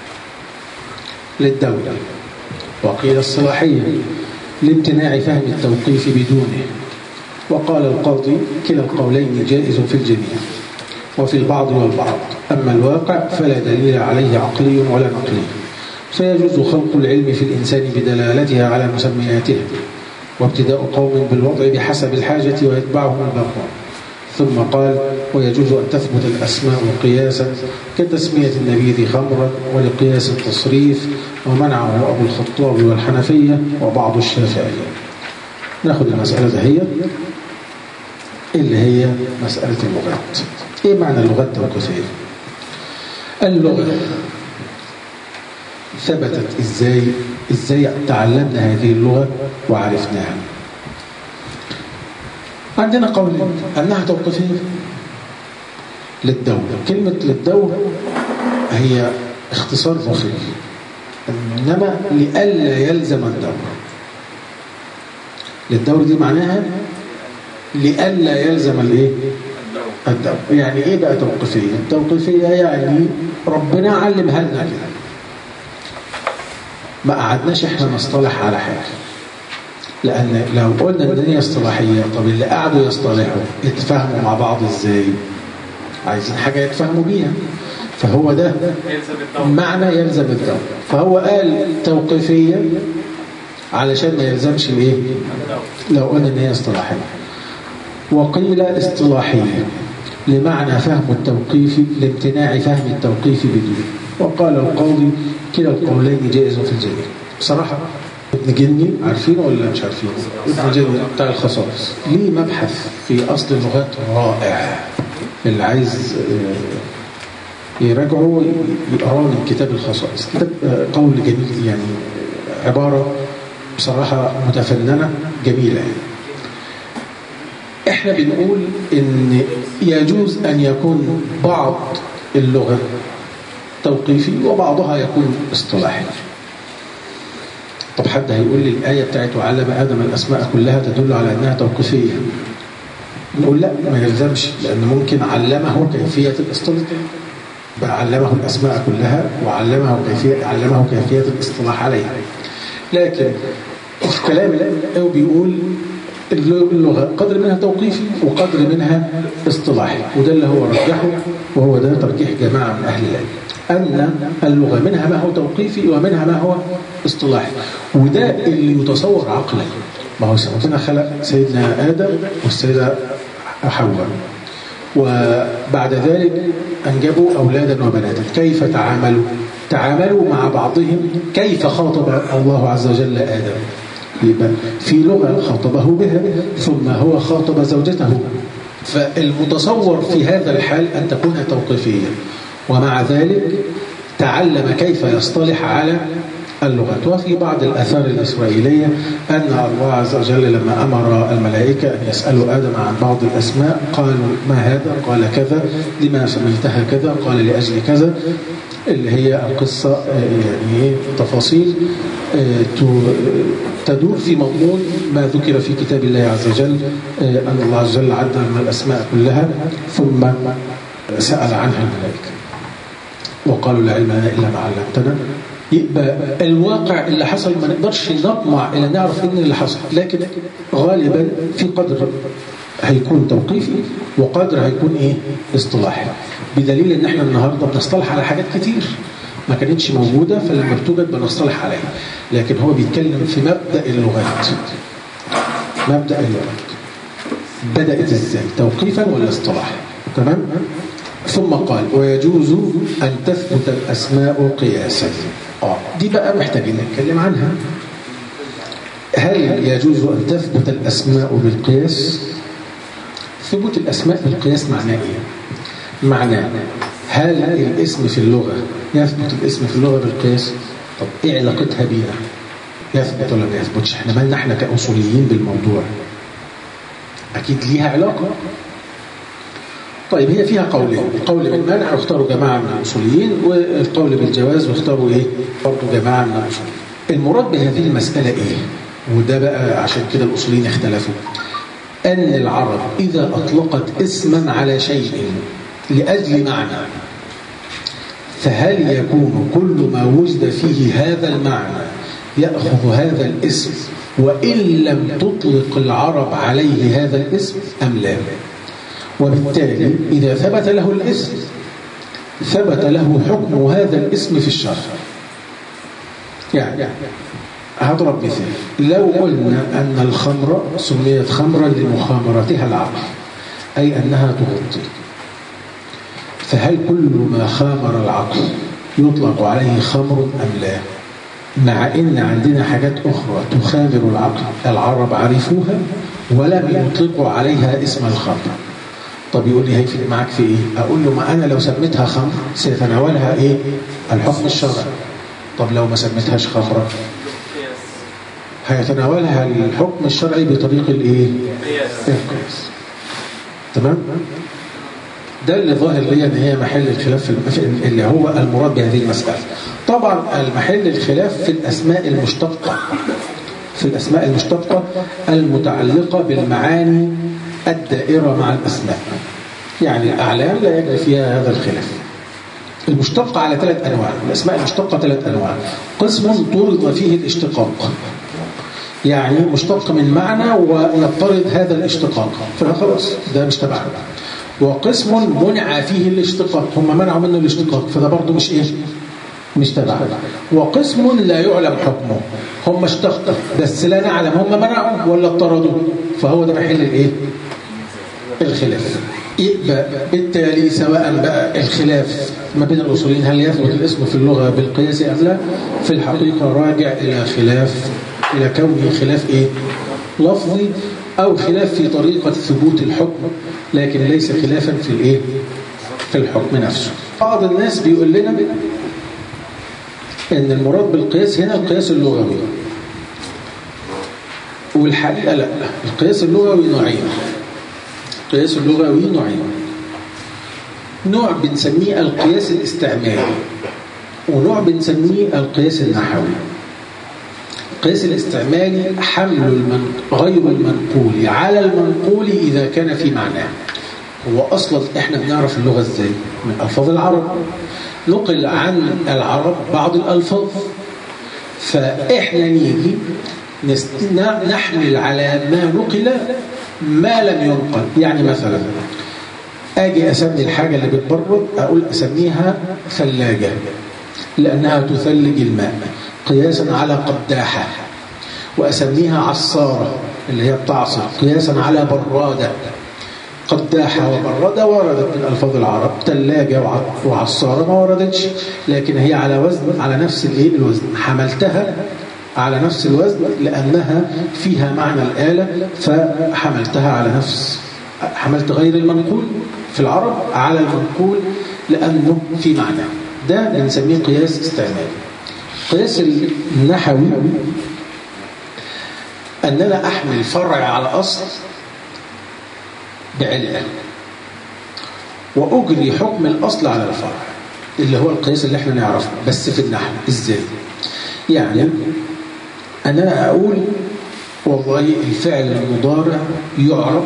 S1: للدولة وقيل الصلاحية لامتناع فهم التوقيف بدونه وقال القاضي كلا القولين جائز في الجميع وفي البعض والبعض أما الواقع فلا دليل عليه عقلي ولا نقلي فيجوز خلق العلم في الإنسان بدلالتها على مسمياتها وابتداء قوم بالوضع بحسب الحاجة ويتبعهم الباقون ثم قال ويجوز أن تثبت الأسماء قياسا كتسمية النبيذ خمرا ولقياس التصريف ومنعه أبو الخطاب والحنفية وبعض الشافعية ناخد المسألة دهية اللي هي مسألة اللغات إيه معنى اللغات التوقيفية؟ اللغة ثبتت إزاي إزاي تعلمنا هذه اللغة وعرفناها عندنا قول أنها توقيفية للدولة كلمة للدولة هي اختصار مخي إنما لئلا يلزم الدولة للدولة دي معناها لئلا يلزم الايه الدولة يعني ايه بقى توقيفية التوقيفية يعني ربنا علمها لنا كده ما قعدناش احنا نصطلح على حاجة لأن لو قلنا ان دي اصطلاحية طب اللي قعدوا يصطلحوا يتفاهموا مع بعض ازاي عايزين حاجة يتفاهموا بيها فهو ده معنى يلزم الدولة فهو قال توقيفية علشان ما يلزمش الايه لو قلنا ان هي اصطلاحية وقيل اصطلاحية لمعنى فهم التوقيف لامتناع فهم التوقيف بدون وقال القاضي كلا القولين جائز في الجميع بصراحة ابن جني عارفينه ولا مش عارفينه ابن جني بتاع الخصائص ليه مبحث في أصل اللغات رائع اللي عايز يراجعه يقراه من كتاب الخصائص كتاب قول جميل يعني عبارة بصراحة متفننة جميلة يعني. احنا بنقول ان يجوز ان يكون بعض اللغة توقيفي وبعضها يكون اصطلاحي طب حد هيقول لي الآية بتاعته علم آدم الأسماء كلها تدل على أنها توقيفية نقول لا ما يلزمش لأن ممكن علمه كيفية الاصطلاح علمه الأسماء كلها وعلمه كيفية علمه كيفية الاصطلاح عليها لكن الكلام اللي بيقول اللغة قدر منها توقيفي وقدر منها اصطلاحي وده اللي هو رجحه وهو ده ترجيح جماعة من أهل العلم أن اللغة منها ما هو توقيفي ومنها ما هو اصطلاحي وده اللي يتصور عقلا ما هو ربنا خلق سيدنا آدم والسيدة حواء وبعد ذلك أنجبوا أولادا وبناتا كيف تعاملوا تعاملوا مع بعضهم كيف خاطب الله عز وجل آدم يبقى في لغة خاطبه بها ثم هو خاطب زوجته فالمتصور في هذا الحال أن تكون توقيفية ومع ذلك تعلم كيف يصطلح على اللغات وفي بعض الأثار الإسرائيلية أن الله عز وجل لما أمر الملائكة أن يسألوا آدم عن بعض الأسماء قالوا ما هذا قال كذا لما سميتها كذا قال لأجل كذا اللي هي القصة يعني تفاصيل تدور في مضمون ما ذكر في كتاب الله عز وجل أن الله عز وجل عد من الأسماء كلها ثم سأل عنها الملائكة وقالوا لا علم لنا إلا ما علمتنا يبقى الواقع اللي حصل ما نقدرش نطمع إلى نعرف إن اللي حصل لكن غالبا في قدر هيكون توقيفي وقدر هيكون إيه اصطلاحي بدليل إن إحنا النهاردة بنصطلح على حاجات كتير ما كانتش موجودة فلما بتوجد بنصطلح عليها لكن هو بيتكلم في مبدأ اللغات مبدأ اللغات بدأت ازاي توقيفا ولا اصطلاحا تمام ثم قال ويجوز أن تثبت الأسماء قياسا آه. دي بقى محتاجين نتكلم عنها هل يجوز أن تثبت الأسماء بالقياس ثبوت الأسماء بالقياس معناه إيه معناه هل الاسم في اللغة يثبت الاسم في اللغة بالقياس طب إيه علاقتها بينا يثبت ولا ما يثبتش احنا مالنا احنا كأصوليين بالموضوع أكيد ليها علاقة طيب هي فيها قولين القول بالمنع واختاروا جماعة من الأصوليين والقول بالجواز واختاروا إيه برضه جماعة من الأصوليين المراد بهذه المسألة إيه وده بقى عشان كده الأصوليين اختلفوا أن العرب إذا أطلقت اسما على شيء لأجل معنى فهل يكون كل ما وجد فيه هذا المعنى يأخذ هذا الاسم وإن لم تطلق العرب عليه هذا الاسم أم لا وبالتالي إذا ثبت له الاسم ثبت له حكم هذا الاسم في الشرع يعني هضرب مثال لو قلنا أن الخمر سميت خمرا لمخامرتها العقل أي أنها تغطي فهل كل ما خامر العقل يطلق عليه خمر أم لا مع إن عندنا حاجات أخرى تخامر العقل العرب عرفوها ولم يطلقوا عليها اسم الخمر طب يقول لي هيفرق معاك في ايه اقول له ما انا لو سميتها خمر سيتناولها ايه الحكم الشرعي طب لو ما سميتهاش خمرة هيتناولها الحكم الشرعي بطريق الايه القياس تمام ده اللي ظاهر لي ان هي محل الخلاف في اللي هو المراد بهذه المسألة طبعا المحل الخلاف في الأسماء المشتقة في الأسماء المشتقة المتعلقة بالمعاني الدائرة مع الأسماء يعني الأعلام لا يجري فيها هذا الخلاف المشتقة على ثلاث أنواع الأسماء المشتقة ثلاث أنواع قسم طرد فيه الاشتقاق يعني مشتق من معنى ونفترض هذا الاشتقاق فخلاص ده مش تبعنا وقسم منع فيه الاشتقاق هم منعوا منه الاشتقاق فده برضه مش ايه مش تبع وقسم لا يعلم حكمه هم اشتقوا بس لا نعلم هم منعوا ولا اضطردوا فهو ده محل الايه الخلاف يبقى بالتالي سواء بقى الخلاف ما بين الاصوليين هل يثبت الاسم في اللغه بالقياس ام لا في الحقيقه راجع الى خلاف الى كونه خلاف ايه لفظي او خلاف في طريقه ثبوت الحكم لكن ليس خلافا في الايه في الحكم نفسه بعض الناس بيقول لنا ان المراد بالقياس هنا القياس اللغوي والحقيقه لا القياس اللغوي نوعين القياس اللغوي نوعين نوع بنسميه القياس الاستعمالي ونوع بنسميه القياس النحوي القياس الاستعمالي حمل المن... غير المنقول على المنقول إذا كان في معناه هو أصلا إحنا بنعرف اللغة إزاي من ألفاظ العرب نقل عن العرب بعض الألفاظ فإحنا نيجي نست... نحمل على ما نقل ما لم ينقل يعني مثلا أجي أسمي الحاجة اللي بتبرد أقول أسميها ثلاجة لأنها تثلج الماء قياسا على قداحة وأسميها عصارة اللي هي بتعصر قياسا على برادة قداحة وبرادة وردت من ألفاظ العرب ثلاجة وعصارة ما وردتش لكن هي على وزن على نفس الايه الوزن حملتها على نفس الوزن لأنها فيها معنى الآلة فحملتها على نفس حملت غير المنقول في العرب على المنقول لأنه في معنى ده بنسميه قياس استعمالي القياس النحوي أننا أحمل فرع على أصل بعلة وأجري حكم الأصل على الفرع اللي هو القياس اللي احنا نعرفه بس في النحو ازاي يعني أنا أقول والله الفعل المضارع يعرب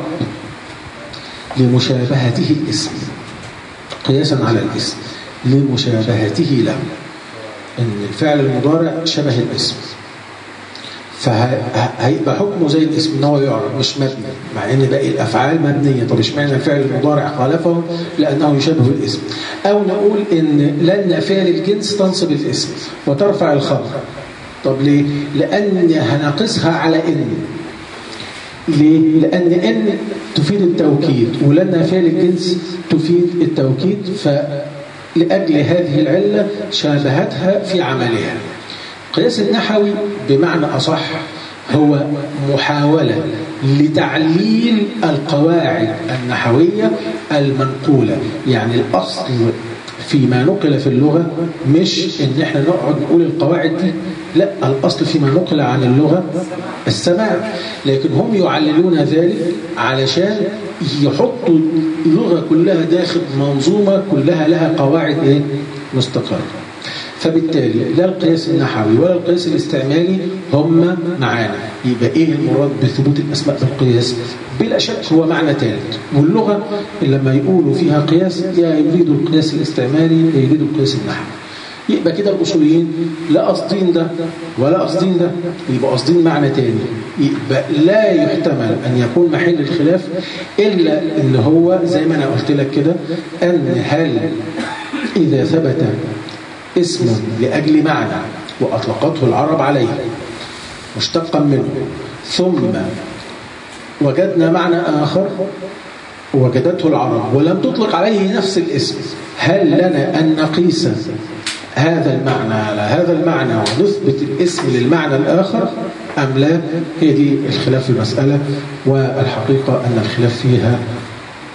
S1: لمشابهته الاسم قياسا على الاسم لمشابهته له ان الفعل المضارع شبه الاسم فهيبقى حكمه زي الاسم ان هو يعرب مش مبني مع ان باقي الافعال مبنيه طب اشمعنى الفعل المضارع خالفه لانه يشبه الاسم او نقول ان لن نافيه للجنس تنصب الاسم وترفع الخبر طب ليه لان هنقصها على ان ليه لان ان تفيد التوكيد ولن نافيه للجنس تفيد التوكيد ف لأجل هذه العلة شابهتها في عملها قياس النحوي بمعنى أصح هو محاولة لتعليل القواعد النحوية المنقولة يعني الأصل فيما نقل في اللغة مش ان احنا نقعد نقول القواعد دي لا الأصل فيما نقل عن اللغة السماع لكن هم يعللون ذلك علشان يحطوا اللغة كلها داخل منظومة كلها لها قواعد ايه مستقرة فبالتالي لا القياس النحوي ولا القياس الاستعمالي هم معانا يبقى ايه المراد بثبوت الاسماء بالقياس بلا شك هو معنى ثالث واللغة لما يقولوا فيها قياس يا يريدوا القياس الاستعمالي يا يريدوا القياس النحوي يبقى كده الأصوليين لا قاصدين ده ولا قاصدين ده يبقى قاصدين معنى تاني يبقى لا يحتمل أن يكون محل الخلاف إلا أن هو زي ما أنا قلت لك كده أن هل إذا ثبت اسم لأجل معنى وأطلقته العرب عليه مشتقا منه ثم وجدنا معنى آخر وجدته العرب ولم تطلق عليه نفس الاسم هل لنا أن نقيس هذا المعنى على هذا المعنى ونثبت الاسم للمعنى الآخر أم لا هي دي الخلاف في المسألة والحقيقة أن الخلاف فيها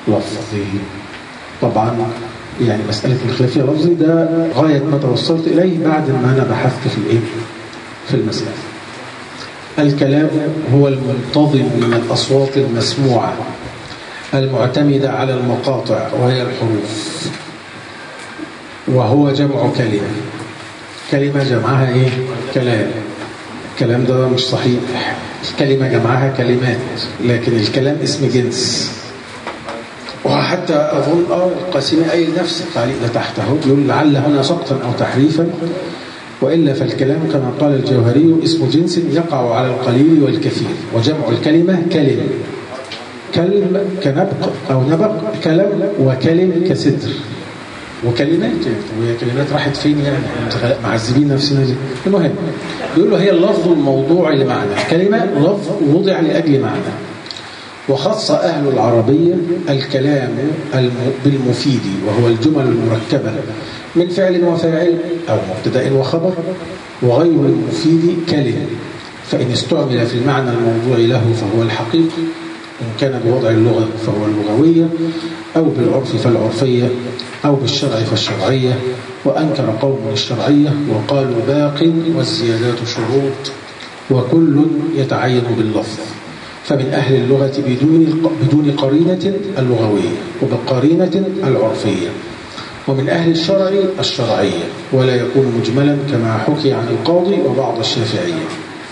S1: لفظي طبعا يعني مسألة الخلافية لفظي ده غاية ما توصلت إليه بعد ما أنا بحثت في الإيه؟ في المسألة الكلام هو المنتظم من الأصوات المسموعة المعتمدة على المقاطع وهي الحروف وهو جمع كلمة كلمة جمعها إيه؟ كلام الكلام ده مش صحيح الكلمة جمعها كلمات لكن الكلام اسم جنس وحتى أظن آه القاسمي أي نفس التعليق ده تحته يقول لعل هنا سقطا أو تحريفا وإلا فالكلام كما قال الجوهري اسم جنس يقع على القليل والكثير وجمع الكلمة كلمة كلم كنبق أو نبق كلم وكلم كستر وكلمات وهي كلمات راحت فين يعني معذبين نفسنا دي المهم بيقول له هي اللفظ الموضوع لمعنى كلمة لفظ وضع لأجل معنى وخص أهل العربية الكلام بالمفيد وهو الجمل المركبة من فعل وفاعل أو مبتدا وخبر وغير المفيد كلمة فإن استعمل في المعنى الموضوع له فهو الحقيقي إن كان بوضع اللغة فهو اللغوية أو بالعرف فالعرفية أو بالشرع فالشرعية وأنكر قوم الشرعية وقالوا باق والزيادات شروط وكل يتعين باللفظ فمن أهل اللغة بدون بدون قرينة اللغوية وبقرينة العرفية ومن أهل الشرع الشرعية ولا يكون مجملا كما حكي عن القاضي وبعض الشافعية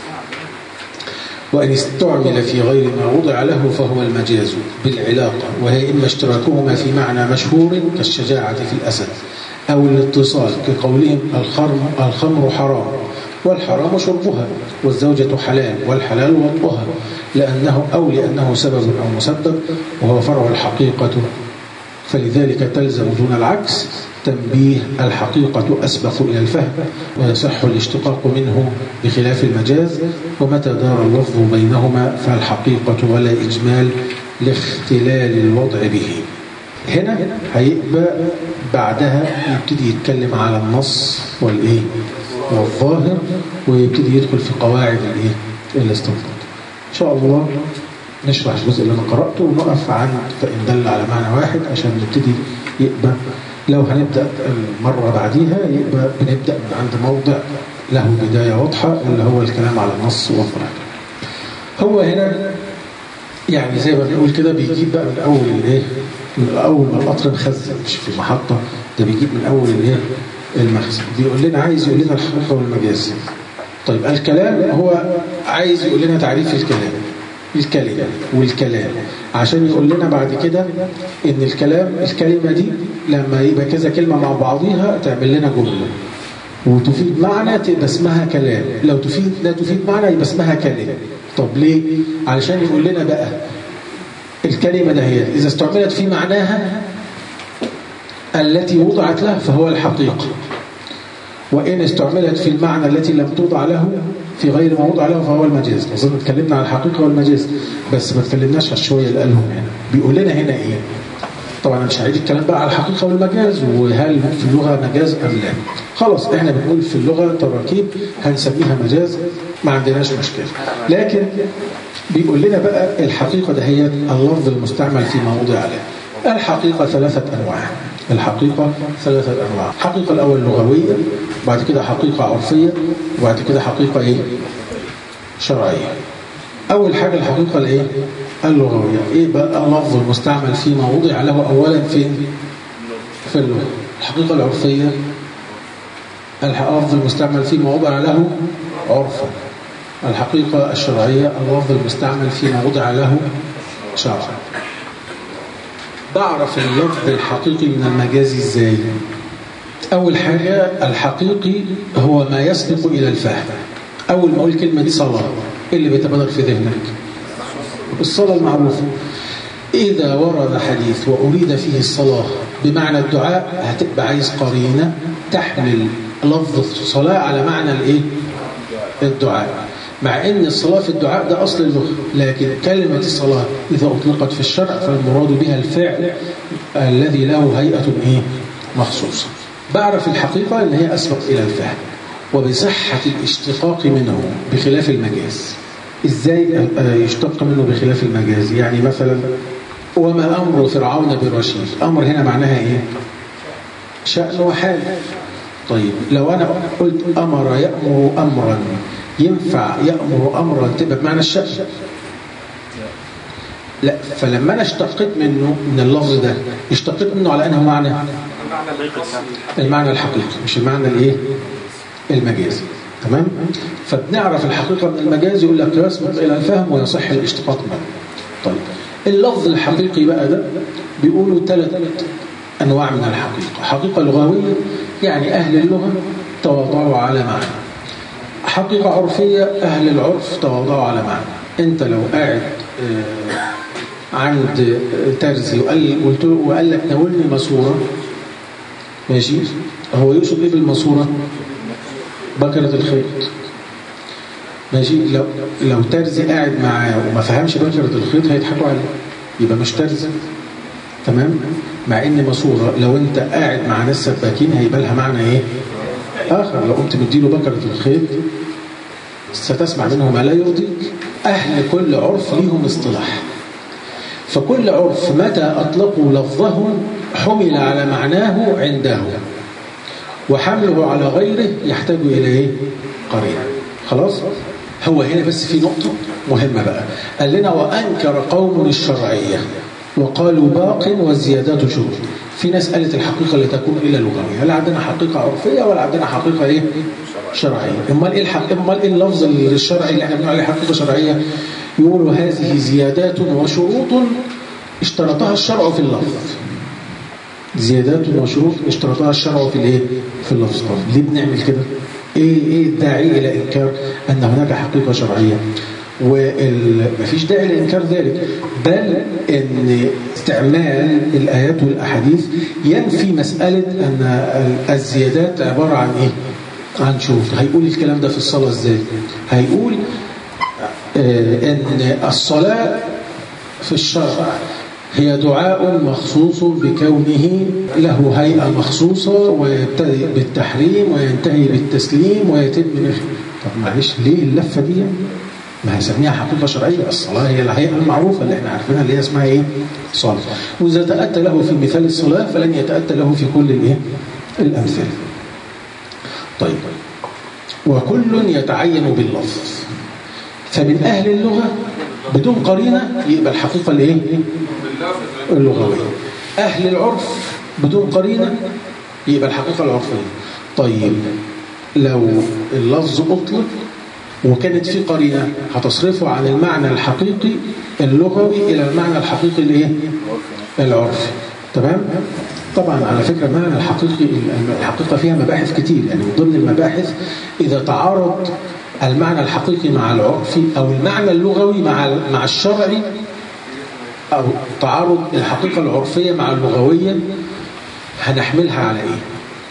S1: وإن استعمل في غير ما وضع له فهو المجاز بالعلاقة وهي إما اشتراكهما في معنى مشهور كالشجاعة في الأسد أو الاتصال كقولهم الخمر حرام والحرام شربها والزوجة حلال والحلال وطئها لأنه أو لأنه سبب أو مسبب وهو فرع الحقيقة فلذلك تلزم دون العكس تنبيه الحقيقة أسبق إلى الفهم ويصح الاشتقاق منه بخلاف المجاز ومتى دار اللفظ بينهما فالحقيقة ولا إجمال لاختلال الوضع به هنا هيبقى بعدها يبتدي يتكلم على النص والإيه والظاهر ويبتدي يدخل في قواعد الإيه الاستنباط إن شاء الله نشرح الجزء اللي أنا قرأته ونقف عند فإن دل على معنى واحد عشان نبتدي يبقى لو هنبدأ المرة بعديها يبقى بنبدأ من عند موضع له بداية واضحة اللي هو الكلام على النص والظاهر هو هنا يعني زي ما بنقول كده بيجيب بقى من أول الإيه من أول ما القطر مخزن مش في المحطة ده بيجيب من أول الإيه المخزن بيقول لنا عايز يقول لنا الحقيقة والمجاز طيب الكلام هو عايز يقول لنا تعريف الكلام الكلمة والكلام عشان يقول لنا بعد كده ان الكلام الكلمة دي لما يبقى كذا كلمة مع بعضيها تعمل لنا جملة وتفيد معنى تبقى اسمها كلام لو تفيد لا تفيد معنى يبقى اسمها كلمة طب ليه؟ علشان يقول لنا بقى الكلمة ده هي إذا استعملت في معناها التي وضعت له فهو الحقيقة وإن استعملت في المعنى التي لم توضع له في غير ما وضع له فهو المجاز أظن اتكلمنا عن الحقيقة والمجاز بس ما اتكلمناش على الشوية اللي قالهم هنا بيقول لنا هنا إيه طبعا أنا مش هعيد الكلام بقى على الحقيقة والمجاز وهل في اللغة مجاز أم لا خلاص احنا بنقول في اللغة تراكيب هنسميها مجاز ما عندناش مشكلة لكن بيقول لنا بقى الحقيقة ده هي اللفظ المستعمل في موضع له الحقيقة ثلاثة أنواع الحقيقة ثلاثة أنواع الحقيقة الأول لغوية بعد كده حقيقة عرفية وبعد كده حقيقة إيه؟ شرعية أول حاجة الحقيقة الإيه؟ اللغوية إيه بقى اللفظ المستعمل فيما وضع له أولا فين؟ في اللغة الحقيقة العرفية اللفظ المستعمل فيما وضع له عرفا الحقيقة الشرعية اللفظ المستعمل فيما وضع له شرعا بعرف اللفظ الحقيقي من المجاز ازاي اول حاجة الحقيقي هو ما يسبق الى الفهم اول ما اقول كلمة دي صلاة ايه اللي بيتبادر في ذهنك الصلاة المعروفة إذا ورد حديث وأريد فيه الصلاة بمعنى الدعاء هتبقى عايز قرينة تحمل لفظ الصلاة على معنى الإيه؟ الدعاء مع أن الصلاة في الدعاء ده أصل اللغة لكن كلمة الصلاة إذا أطلقت في الشرع فالمراد بها الفعل الذي له هيئة إيه؟ مخصوصة بعرف الحقيقة أن هي أسبق إلى الفهم وبصحة الاشتقاق منه بخلاف المجاز إزاي يشتق منه بخلاف المجاز يعني مثلا وما أمر فرعون برشيد أمر هنا معناها إيه شأن وحال طيب لو أنا قلت أمر يأمر أمرا ينفع يأمر أمرا تبقى بمعنى الشأن لا فلما أنا اشتقيت منه من اللفظ ده اشتقيت منه على أنه معنى المعنى الحقيقي مش المعنى الايه المجازي تمام فبنعرف الحقيقة من المجاز يقول لك يسبق إلى الفهم ويصح الاشتقاق منه طيب اللفظ الحقيقي بقى ده بيقولوا ثلاث أنواع من الحقيقة حقيقة لغوية يعني أهل اللغة تواضعوا على معنى حقيقة عرفية أهل العرف تواضعوا على معنى أنت لو قاعد عند ترزي وقال, قلت له وقال لك ناولني ماسوره ماشي هو يقصد ايه بالماسوره بكرة الخيط ماشي لو لو ترزي قاعد معاه وما فهمش بكرة الخيط هيضحكوا عليه يبقى مش ترزي تمام مع ان ماسوره لو انت قاعد مع ناس سباكين هيبقى لها معنى ايه اخر لو قمت مديله بكرة الخيط ستسمع منه ما لا يرضيك اهل كل عرف ليهم اصطلاح فكل عرف متى أطلقوا لفظه حمل على معناه عنده وحمله على غيره يحتاج إلى إيه؟ قرينة خلاص؟ هو هنا بس في نقطة مهمة بقى قال لنا وأنكر قوم الشرعية وقالوا باق والزيادات شروط في ناس قالت الحقيقة اللي تكون إلى لغوية لا عندنا حقيقة عرفية ولا عندنا حقيقة إيه؟ شرعية امال إيه الحق امال إيه اللفظ الشرعي اللي احنا بنقول عليه حقيقة شرعية يقولوا هذه زيادات وشروط اشترطها الشرع في اللفظ زيادات وشروط اشترطها الشرع في الايه في اللفظ طب ليه بنعمل كده ايه ايه الداعي الى انكار ان هناك حقيقه شرعيه ومفيش داعي لإنكار ذلك بل أن استعمال الآيات والأحاديث ينفي مسألة أن الزيادات عبارة عن إيه؟ عن شروط هيقول الكلام ده في الصلاة إزاي؟ هيقول آه أن الصلاة في الشرع هي دعاء مخصوص بكونه له هيئة مخصوصة ويبتدئ بالتحريم وينتهي بالتسليم ويتم طب معلش ليه اللفة دي؟ ما هيسميها حقيقة شرعية الصلاة هي الهيئة المعروفة اللي احنا عارفينها اللي هي اسمها ايه؟ صلاة وإذا تأتى له في مثال الصلاة فلن يتأتى له في كل الايه؟ الأمثلة طيب وكل يتعين باللفظ فمن أهل اللغة بدون قرينة يبقى الحقيقة الايه؟ اللغوية أهل العرف بدون قرينة يبقى الحقيقة العرفية طيب لو اللفظ أطلق وكانت في قرينة هتصرفه عن المعنى الحقيقي اللغوي إلى المعنى الحقيقي الايه؟ العرفي تمام؟ طبعا على فكرة المعنى الحقيقي الحقيقة فيها مباحث كتير يعني من ضمن المباحث إذا تعارض المعنى الحقيقي مع العرفي أو المعنى اللغوي مع مع الشرعي أو تعارض الحقيقة العرفية مع اللغوية هنحملها على إيه؟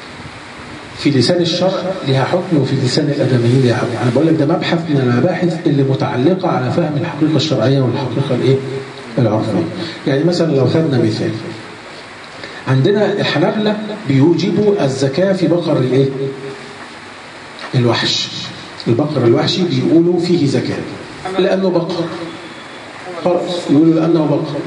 S1: في لسان الشرع لها حكم وفي لسان الأدميين لها حكم أنا بقول لك ده مبحث من المباحث اللي متعلقة على فهم الحقيقة الشرعية والحقيقة الإيه؟ العرفية يعني مثلا لو خدنا مثال عندنا الحنابلة بيوجبوا الزكاة في بقر الإيه؟ الوحش البقر الوحشي بيقولوا فيه زكاة لأنه بقر خلاص يقولوا لأنه بقر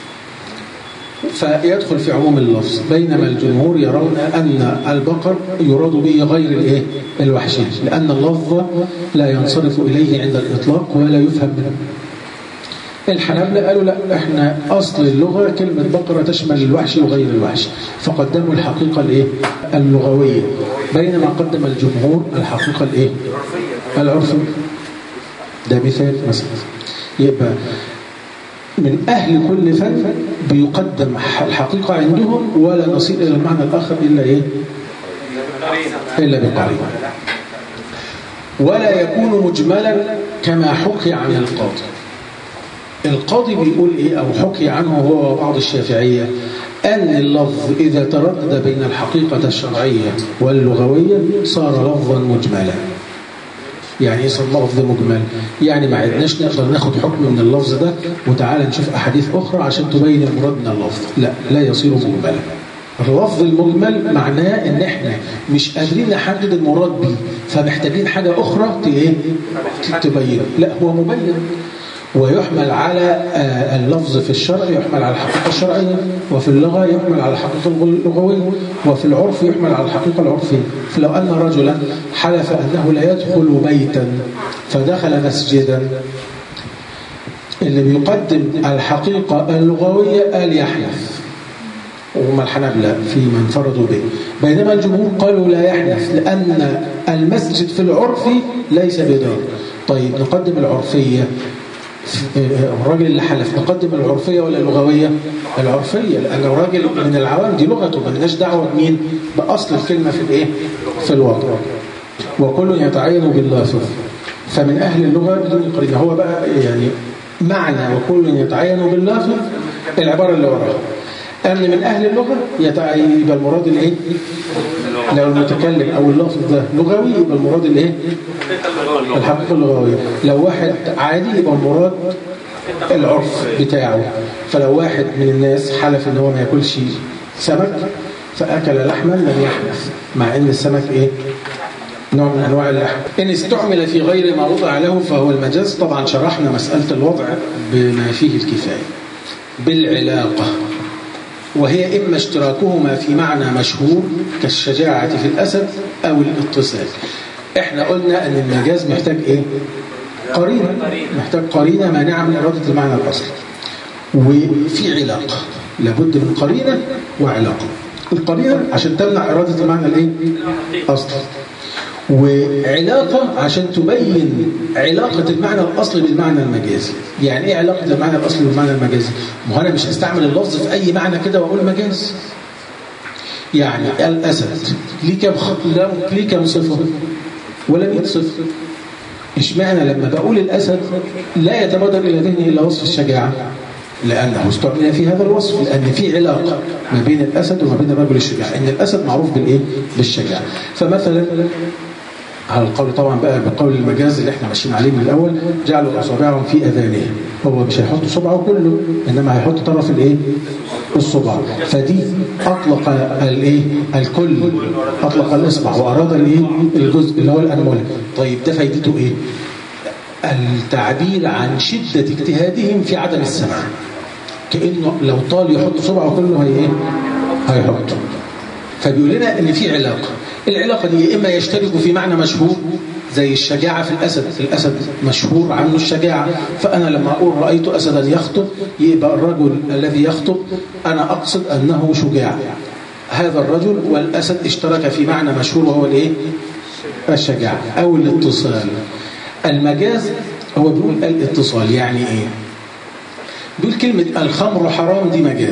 S1: فيدخل في عموم اللفظ بينما الجمهور يرون أن البقر يراد به غير الإيه؟ الوحشي لأن اللفظ لا ينصرف إليه عند الإطلاق ولا يفهم منه الحنابلة قالوا لا احنا أصل اللغة كلمة بقرة تشمل الوحشي وغير الوحشي فقدموا الحقيقة الايه اللغوية بينما قدم الجمهور الحقيقة الايه العرفية ده مثال مثلا يبقى من أهل كل فن بيقدم الحقيقة عندهم ولا نصير إلى المعنى الآخر إلا إيه إلا بقرينة ولا يكون مجملا كما حكي عن القاضي القاضي بيقول إيه أو حكي عنه هو وبعض الشافعية أن اللفظ إذا تردد بين الحقيقة الشرعية واللغوية صار لفظا مجملا يعني ايه لفظ مجمل يعني ما عدناش نقدر ناخد حكم من اللفظ ده وتعالى نشوف أحاديث أخرى عشان تبين المراد من اللفظ لا لا يصير مجملا اللفظ المجمل معناه ان احنا مش قادرين نحدد المراد به فمحتاجين حاجة أخرى ايه تبين لا هو مبين ويحمل على آه، اللفظ في الشرع يحمل على الحقيقة الشرعية وفي اللغة يحمل على الحقيقة اللغوية وفي العرف يحمل على الحقيقة العرفية فلو أن رجلا حلف أنه لا يدخل بيتا فدخل مسجدا اللي بيقدم الحقيقة اللغوية قال يحلف وهم الحنابلة في من فرضوا به بينما الجمهور قالوا لا يحلف لأن المسجد في العرف ليس بدار طيب نقدم العرفية الراجل اللي حلف نقدم العرفية ولا اللغوية العرفية لأن الراجل من العوام دي لغته ملناش دعوة بمين بأصل الكلمة في الإيه في الوضع وكل يتعين باللافظ فمن أهل اللغة بدون قرينة هو بقى يعني معنى وكل يتعين باللافظ العبارة اللي وراها أن من أهل اللغة يتعين يبقى المراد الإيه لو المتكلم أو اللفظ ده لغوي يبقى المراد الإيه الحقيقة اللغوية لو واحد عادي يبقى المراد العرف بتاعه فلو واحد من الناس حلف ان هو ما ياكلش سمك فأكل لحما لم يحدث مع ان السمك ايه نوع من انواع اللحم ان استعمل في غير ما وضع له فهو المجاز طبعا شرحنا مسألة الوضع بما فيه الكفاية بالعلاقة وهي إما اشتراكهما في معنى مشهور كالشجاعة في الأسد أو الاتصال احنا قلنا ان المجاز محتاج ايه قرينة محتاج قرينة مانعة من إرادة المعنى الأصلي وفي علاقة لابد من قرينة وعلاقة القرينة عشان تمنع إرادة المعنى الايه أصلي وعلاقة عشان تبين علاقة المعنى الأصلي بالمعنى المجازي يعني إيه علاقة المعنى الأصلي بالمعنى المجازي؟ ما هو أنا مش هستعمل اللفظ في أي معنى كده وأقول مجاز يعني الأسد ليه كم خط ليه كم صفة ولا 100 صفة اشمعنى لما بقول الأسد لا يتبادر إلى ذهني إلا وصف الشجاعة لأنه استعمل في هذا الوصف لأن في علاقة ما بين الأسد وما بين الرجل الشجاع إن الأسد معروف بالإيه؟ بالشجاعة فمثلا على القول طبعا بقى بقول المجاز اللي احنا ماشيين عليه من الأول جعلوا أصابعهم في أذانهم هو مش هيحط صبعه كله إنما هيحط طرف الإيه؟ الصبع فدي أطلق الإيه؟ الكل أطلق الإصبع وأراد الإيه؟ الجزء اللي هو الأنملة طيب ده فايدته إيه؟ التعبير عن شدة اجتهادهم في عدم السمع كأنه لو طال يحط صبعه كله هي إيه؟ هيحطه فبيقول لنا ان في علاقة العلاقة دي إما يشترك في معنى مشهور زي الشجاعة في الأسد الأسد مشهور عنه الشجاعة فأنا لما أقول رأيت أسدا يخطب يبقى الرجل الذي يخطب أنا أقصد أنه شجاع هذا الرجل والأسد اشترك في معنى مشهور وهو الإيه؟ الشجاعة أو الاتصال المجاز هو بيقول الاتصال يعني إيه بيقول كلمة الخمر حرام دي مجاز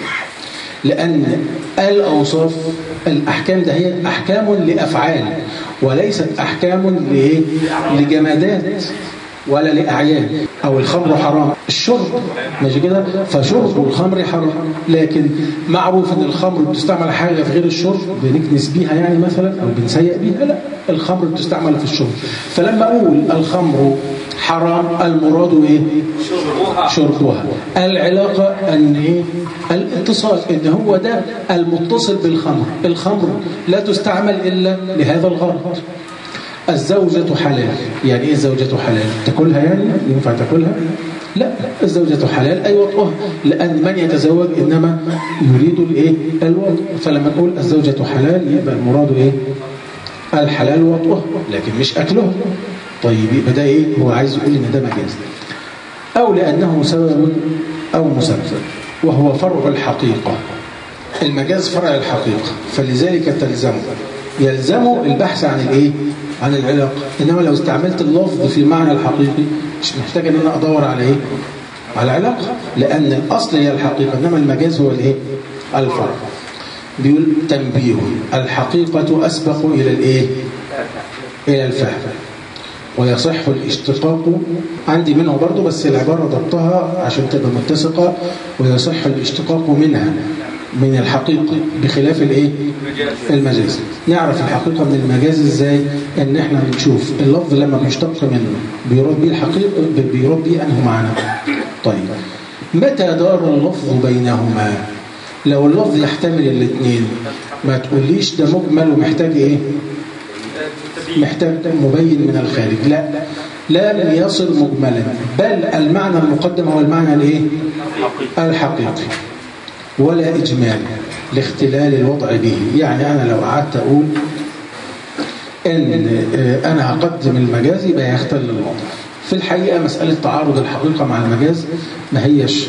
S1: لأن الأوصاف الأحكام ده هي أحكام لأفعال وليست أحكام لجمادات ولا لأعيان أو الخمر حرام الشرب ماشي كده فشرب الخمر حرام لكن معروف ان الخمر بتستعمل حاجة في غير الشرب بنكنس بيها يعني مثلا أو بنسيق بيها لا الخمر بتستعمل في الشرب فلما أقول الخمر حرام المراد ايه شربها العلاقة ان ايه الاتصال ان هو ده المتصل بالخمر الخمر لا تستعمل إلا لهذا الغرض الزوجة حلال يعني ايه الزوجة حلال تاكلها يعني ينفع تاكلها لا الزوجة حلال أي وطئها لأن من يتزوج إنما يريد الإيه الوطء فلما نقول الزوجة حلال يبقى المراد إيه الحلال وطئها لكن مش أكلها طيب يبقى ده إيه هو عايز يقول إن ده مجاز أو لأنه سبب أو مسبب وهو فرع الحقيقة المجاز فرع الحقيقة فلذلك تلزمه يلزم البحث عن الايه عن العلاقة انما لو استعملت اللفظ في المعنى الحقيقي مش محتاج ان انا ادور على ايه على علاقة لان الاصل هي الحقيقة انما المجاز هو الايه الفرع بيقول تنبيه الحقيقة اسبق الى الايه الى الفهم ويصح الاشتقاق عندي منه برضو بس العبارة ضبطها عشان تبقى متسقة ويصح الاشتقاق منها من الحقيقة بخلاف الايه المجاز نعرف الحقيقة من المجاز ازاي ان احنا بنشوف اللفظ لما بيشتق منه بيرد بيه الحقيقة بيرد بيه انه معنى طيب متى دار اللفظ بينهما لو اللفظ يحتمل الاثنين ما تقوليش ده مجمل ومحتاج ايه محتاج مبين من الخارج لا لم يصل مجملا بل المعنى المقدم هو المعنى الايه الحقيقي ولا إجمال لاختلال الوضع به يعني أنا لو قعدت أقول إن أنا هقدم المجاز يبقى يختل الوضع في الحقيقة مسألة تعارض الحقيقة مع المجاز ما هيش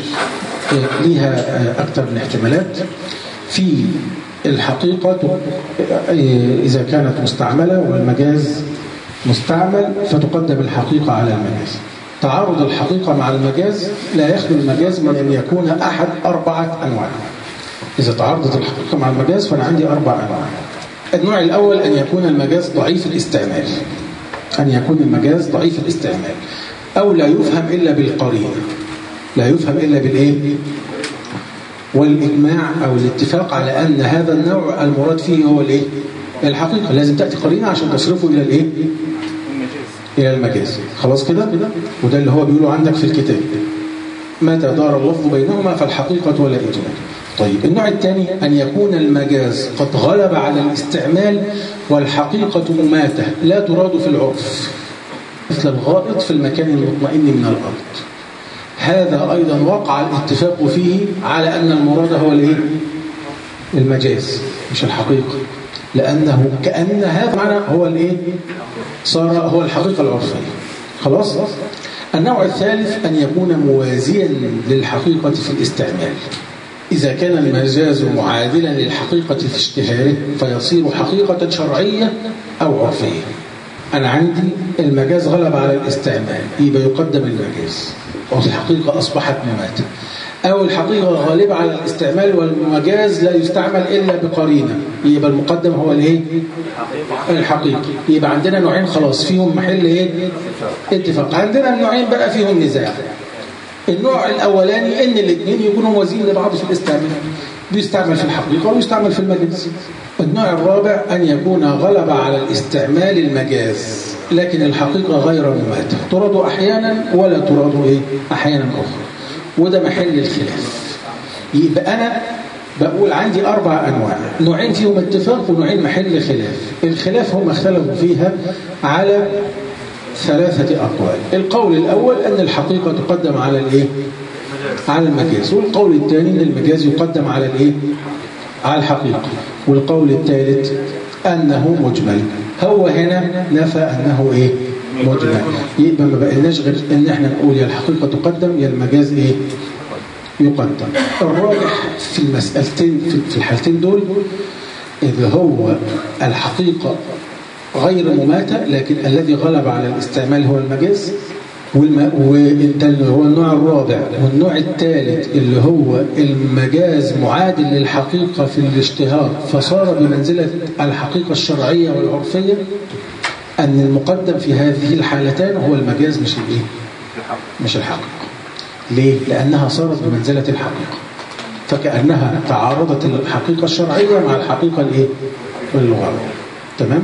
S1: ليها أكثر من احتمالات في الحقيقة إذا كانت مستعملة والمجاز مستعمل فتقدم الحقيقة على المجاز تعارض الحقيقة مع المجاز لا يخلو المجاز من أن يكون أحد أربعة أنواع إذا تعارضت الحقيقة مع المجاز فأنا عندي أربع أنواع النوع الأول أن يكون المجاز ضعيف الاستعمال أن يكون المجاز ضعيف الاستعمال أو لا يفهم إلا بالقرينة لا يفهم إلا بالإيه؟ والإجماع أو الاتفاق على أن هذا النوع المراد فيه هو الإيه؟ الحقيقة لازم تأتي قرينة عشان تصرفه إلى الإيه؟ إلى المجاز خلاص كده؟ وده اللي هو بيقوله عندك في الكتاب متى دار اللفظ بينهما فالحقيقة ولا إجمال طيب النوع الثاني أن يكون المجاز قد غلب على الاستعمال والحقيقة مماتة لا تراد في العرف مثل الغائط في المكان المطمئن من الأرض هذا أيضا وقع الاتفاق فيه على أن المراد هو الايه؟ المجاز مش الحقيقة لأنه كأن هذا معنى هو الايه؟ صار هو الحقيقة العرفية خلاص؟ النوع الثالث أن يكون موازيا للحقيقة في الاستعمال إذا كان المجاز معادلا للحقيقة في اشتهاره فيصير حقيقة شرعية أو عرفية أنا عندي المجاز غلب على الاستعمال يبقى يقدم المجاز والحقيقة أصبحت مماتة أو الحقيقة غالبة على الاستعمال والمجاز لا يستعمل إلا بقرينة يبقى المقدم هو الايه؟ الحقيقة يبقى عندنا نوعين خلاص فيهم محل ايه؟ اتفاق عندنا النوعين بقى فيهم نزاع النوع الأولاني إن الاثنين يكونوا موازين لبعض في الاستعمال بيستعمل في الحقيقة ويستعمل في المجاز النوع الرابع أن يكون غلب على الاستعمال المجاز لكن الحقيقة غير مماتة تراد أحيانا ولا تراد إيه؟ أحيانا أخرى وده محل الخلاف يبقى أنا بقول عندي أربع أنواع نوعين فيهم اتفاق ونوعين محل خلاف الخلاف هم اختلفوا فيها على ثلاثة أقوال القول الأول أن الحقيقة تقدم على الإيه؟ على المجاز والقول الثاني أن المجاز يقدم على الإيه؟ على الحقيقة والقول الثالث أنه مجمل هو هنا نفى أنه إيه؟ مجمل يبقى ما بقيناش غير ان احنا نقول يا الحقيقة تقدم يا المجاز ايه يقدم الراجح في المسألتين في الحالتين دول إذا هو الحقيقة غير مماتة لكن الذي غلب على الاستعمال هو المجاز والم... وانت اللي هو النوع الرابع والنوع الثالث اللي هو المجاز معادل للحقيقة في الاشتهار فصار بمنزلة الحقيقة الشرعية والعرفية أن المقدم في هذه الحالتان هو المجاز مش الايه؟ مش الحقيقة ليه؟ لأنها صارت بمنزلة الحقيقة فكأنها تعارضت الحقيقة الشرعية مع الحقيقة الايه؟ اللغوية تمام؟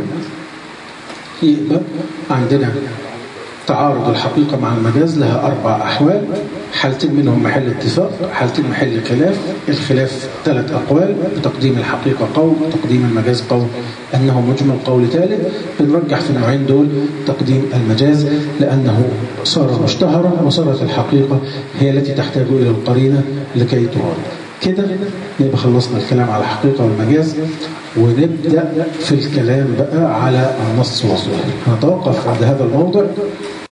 S1: يبقى عندنا تعارض الحقيقة مع المجاز لها أربع أحوال حالتين منهم محل اتفاق حالتين محل خلاف الخلاف ثلاث أقوال بتقديم الحقيقة قول تقديم المجاز قول أنه مجمل قول ثالث بنرجح في النوعين دول تقديم المجاز لأنه صار مشتهرا وصارت الحقيقة هي التي تحتاج إلى القرينة لكي تراد كده نبقى خلصنا الكلام على الحقيقة والمجاز ونبدأ في الكلام بقى على النص والظاهر نتوقف عند هذا الموضع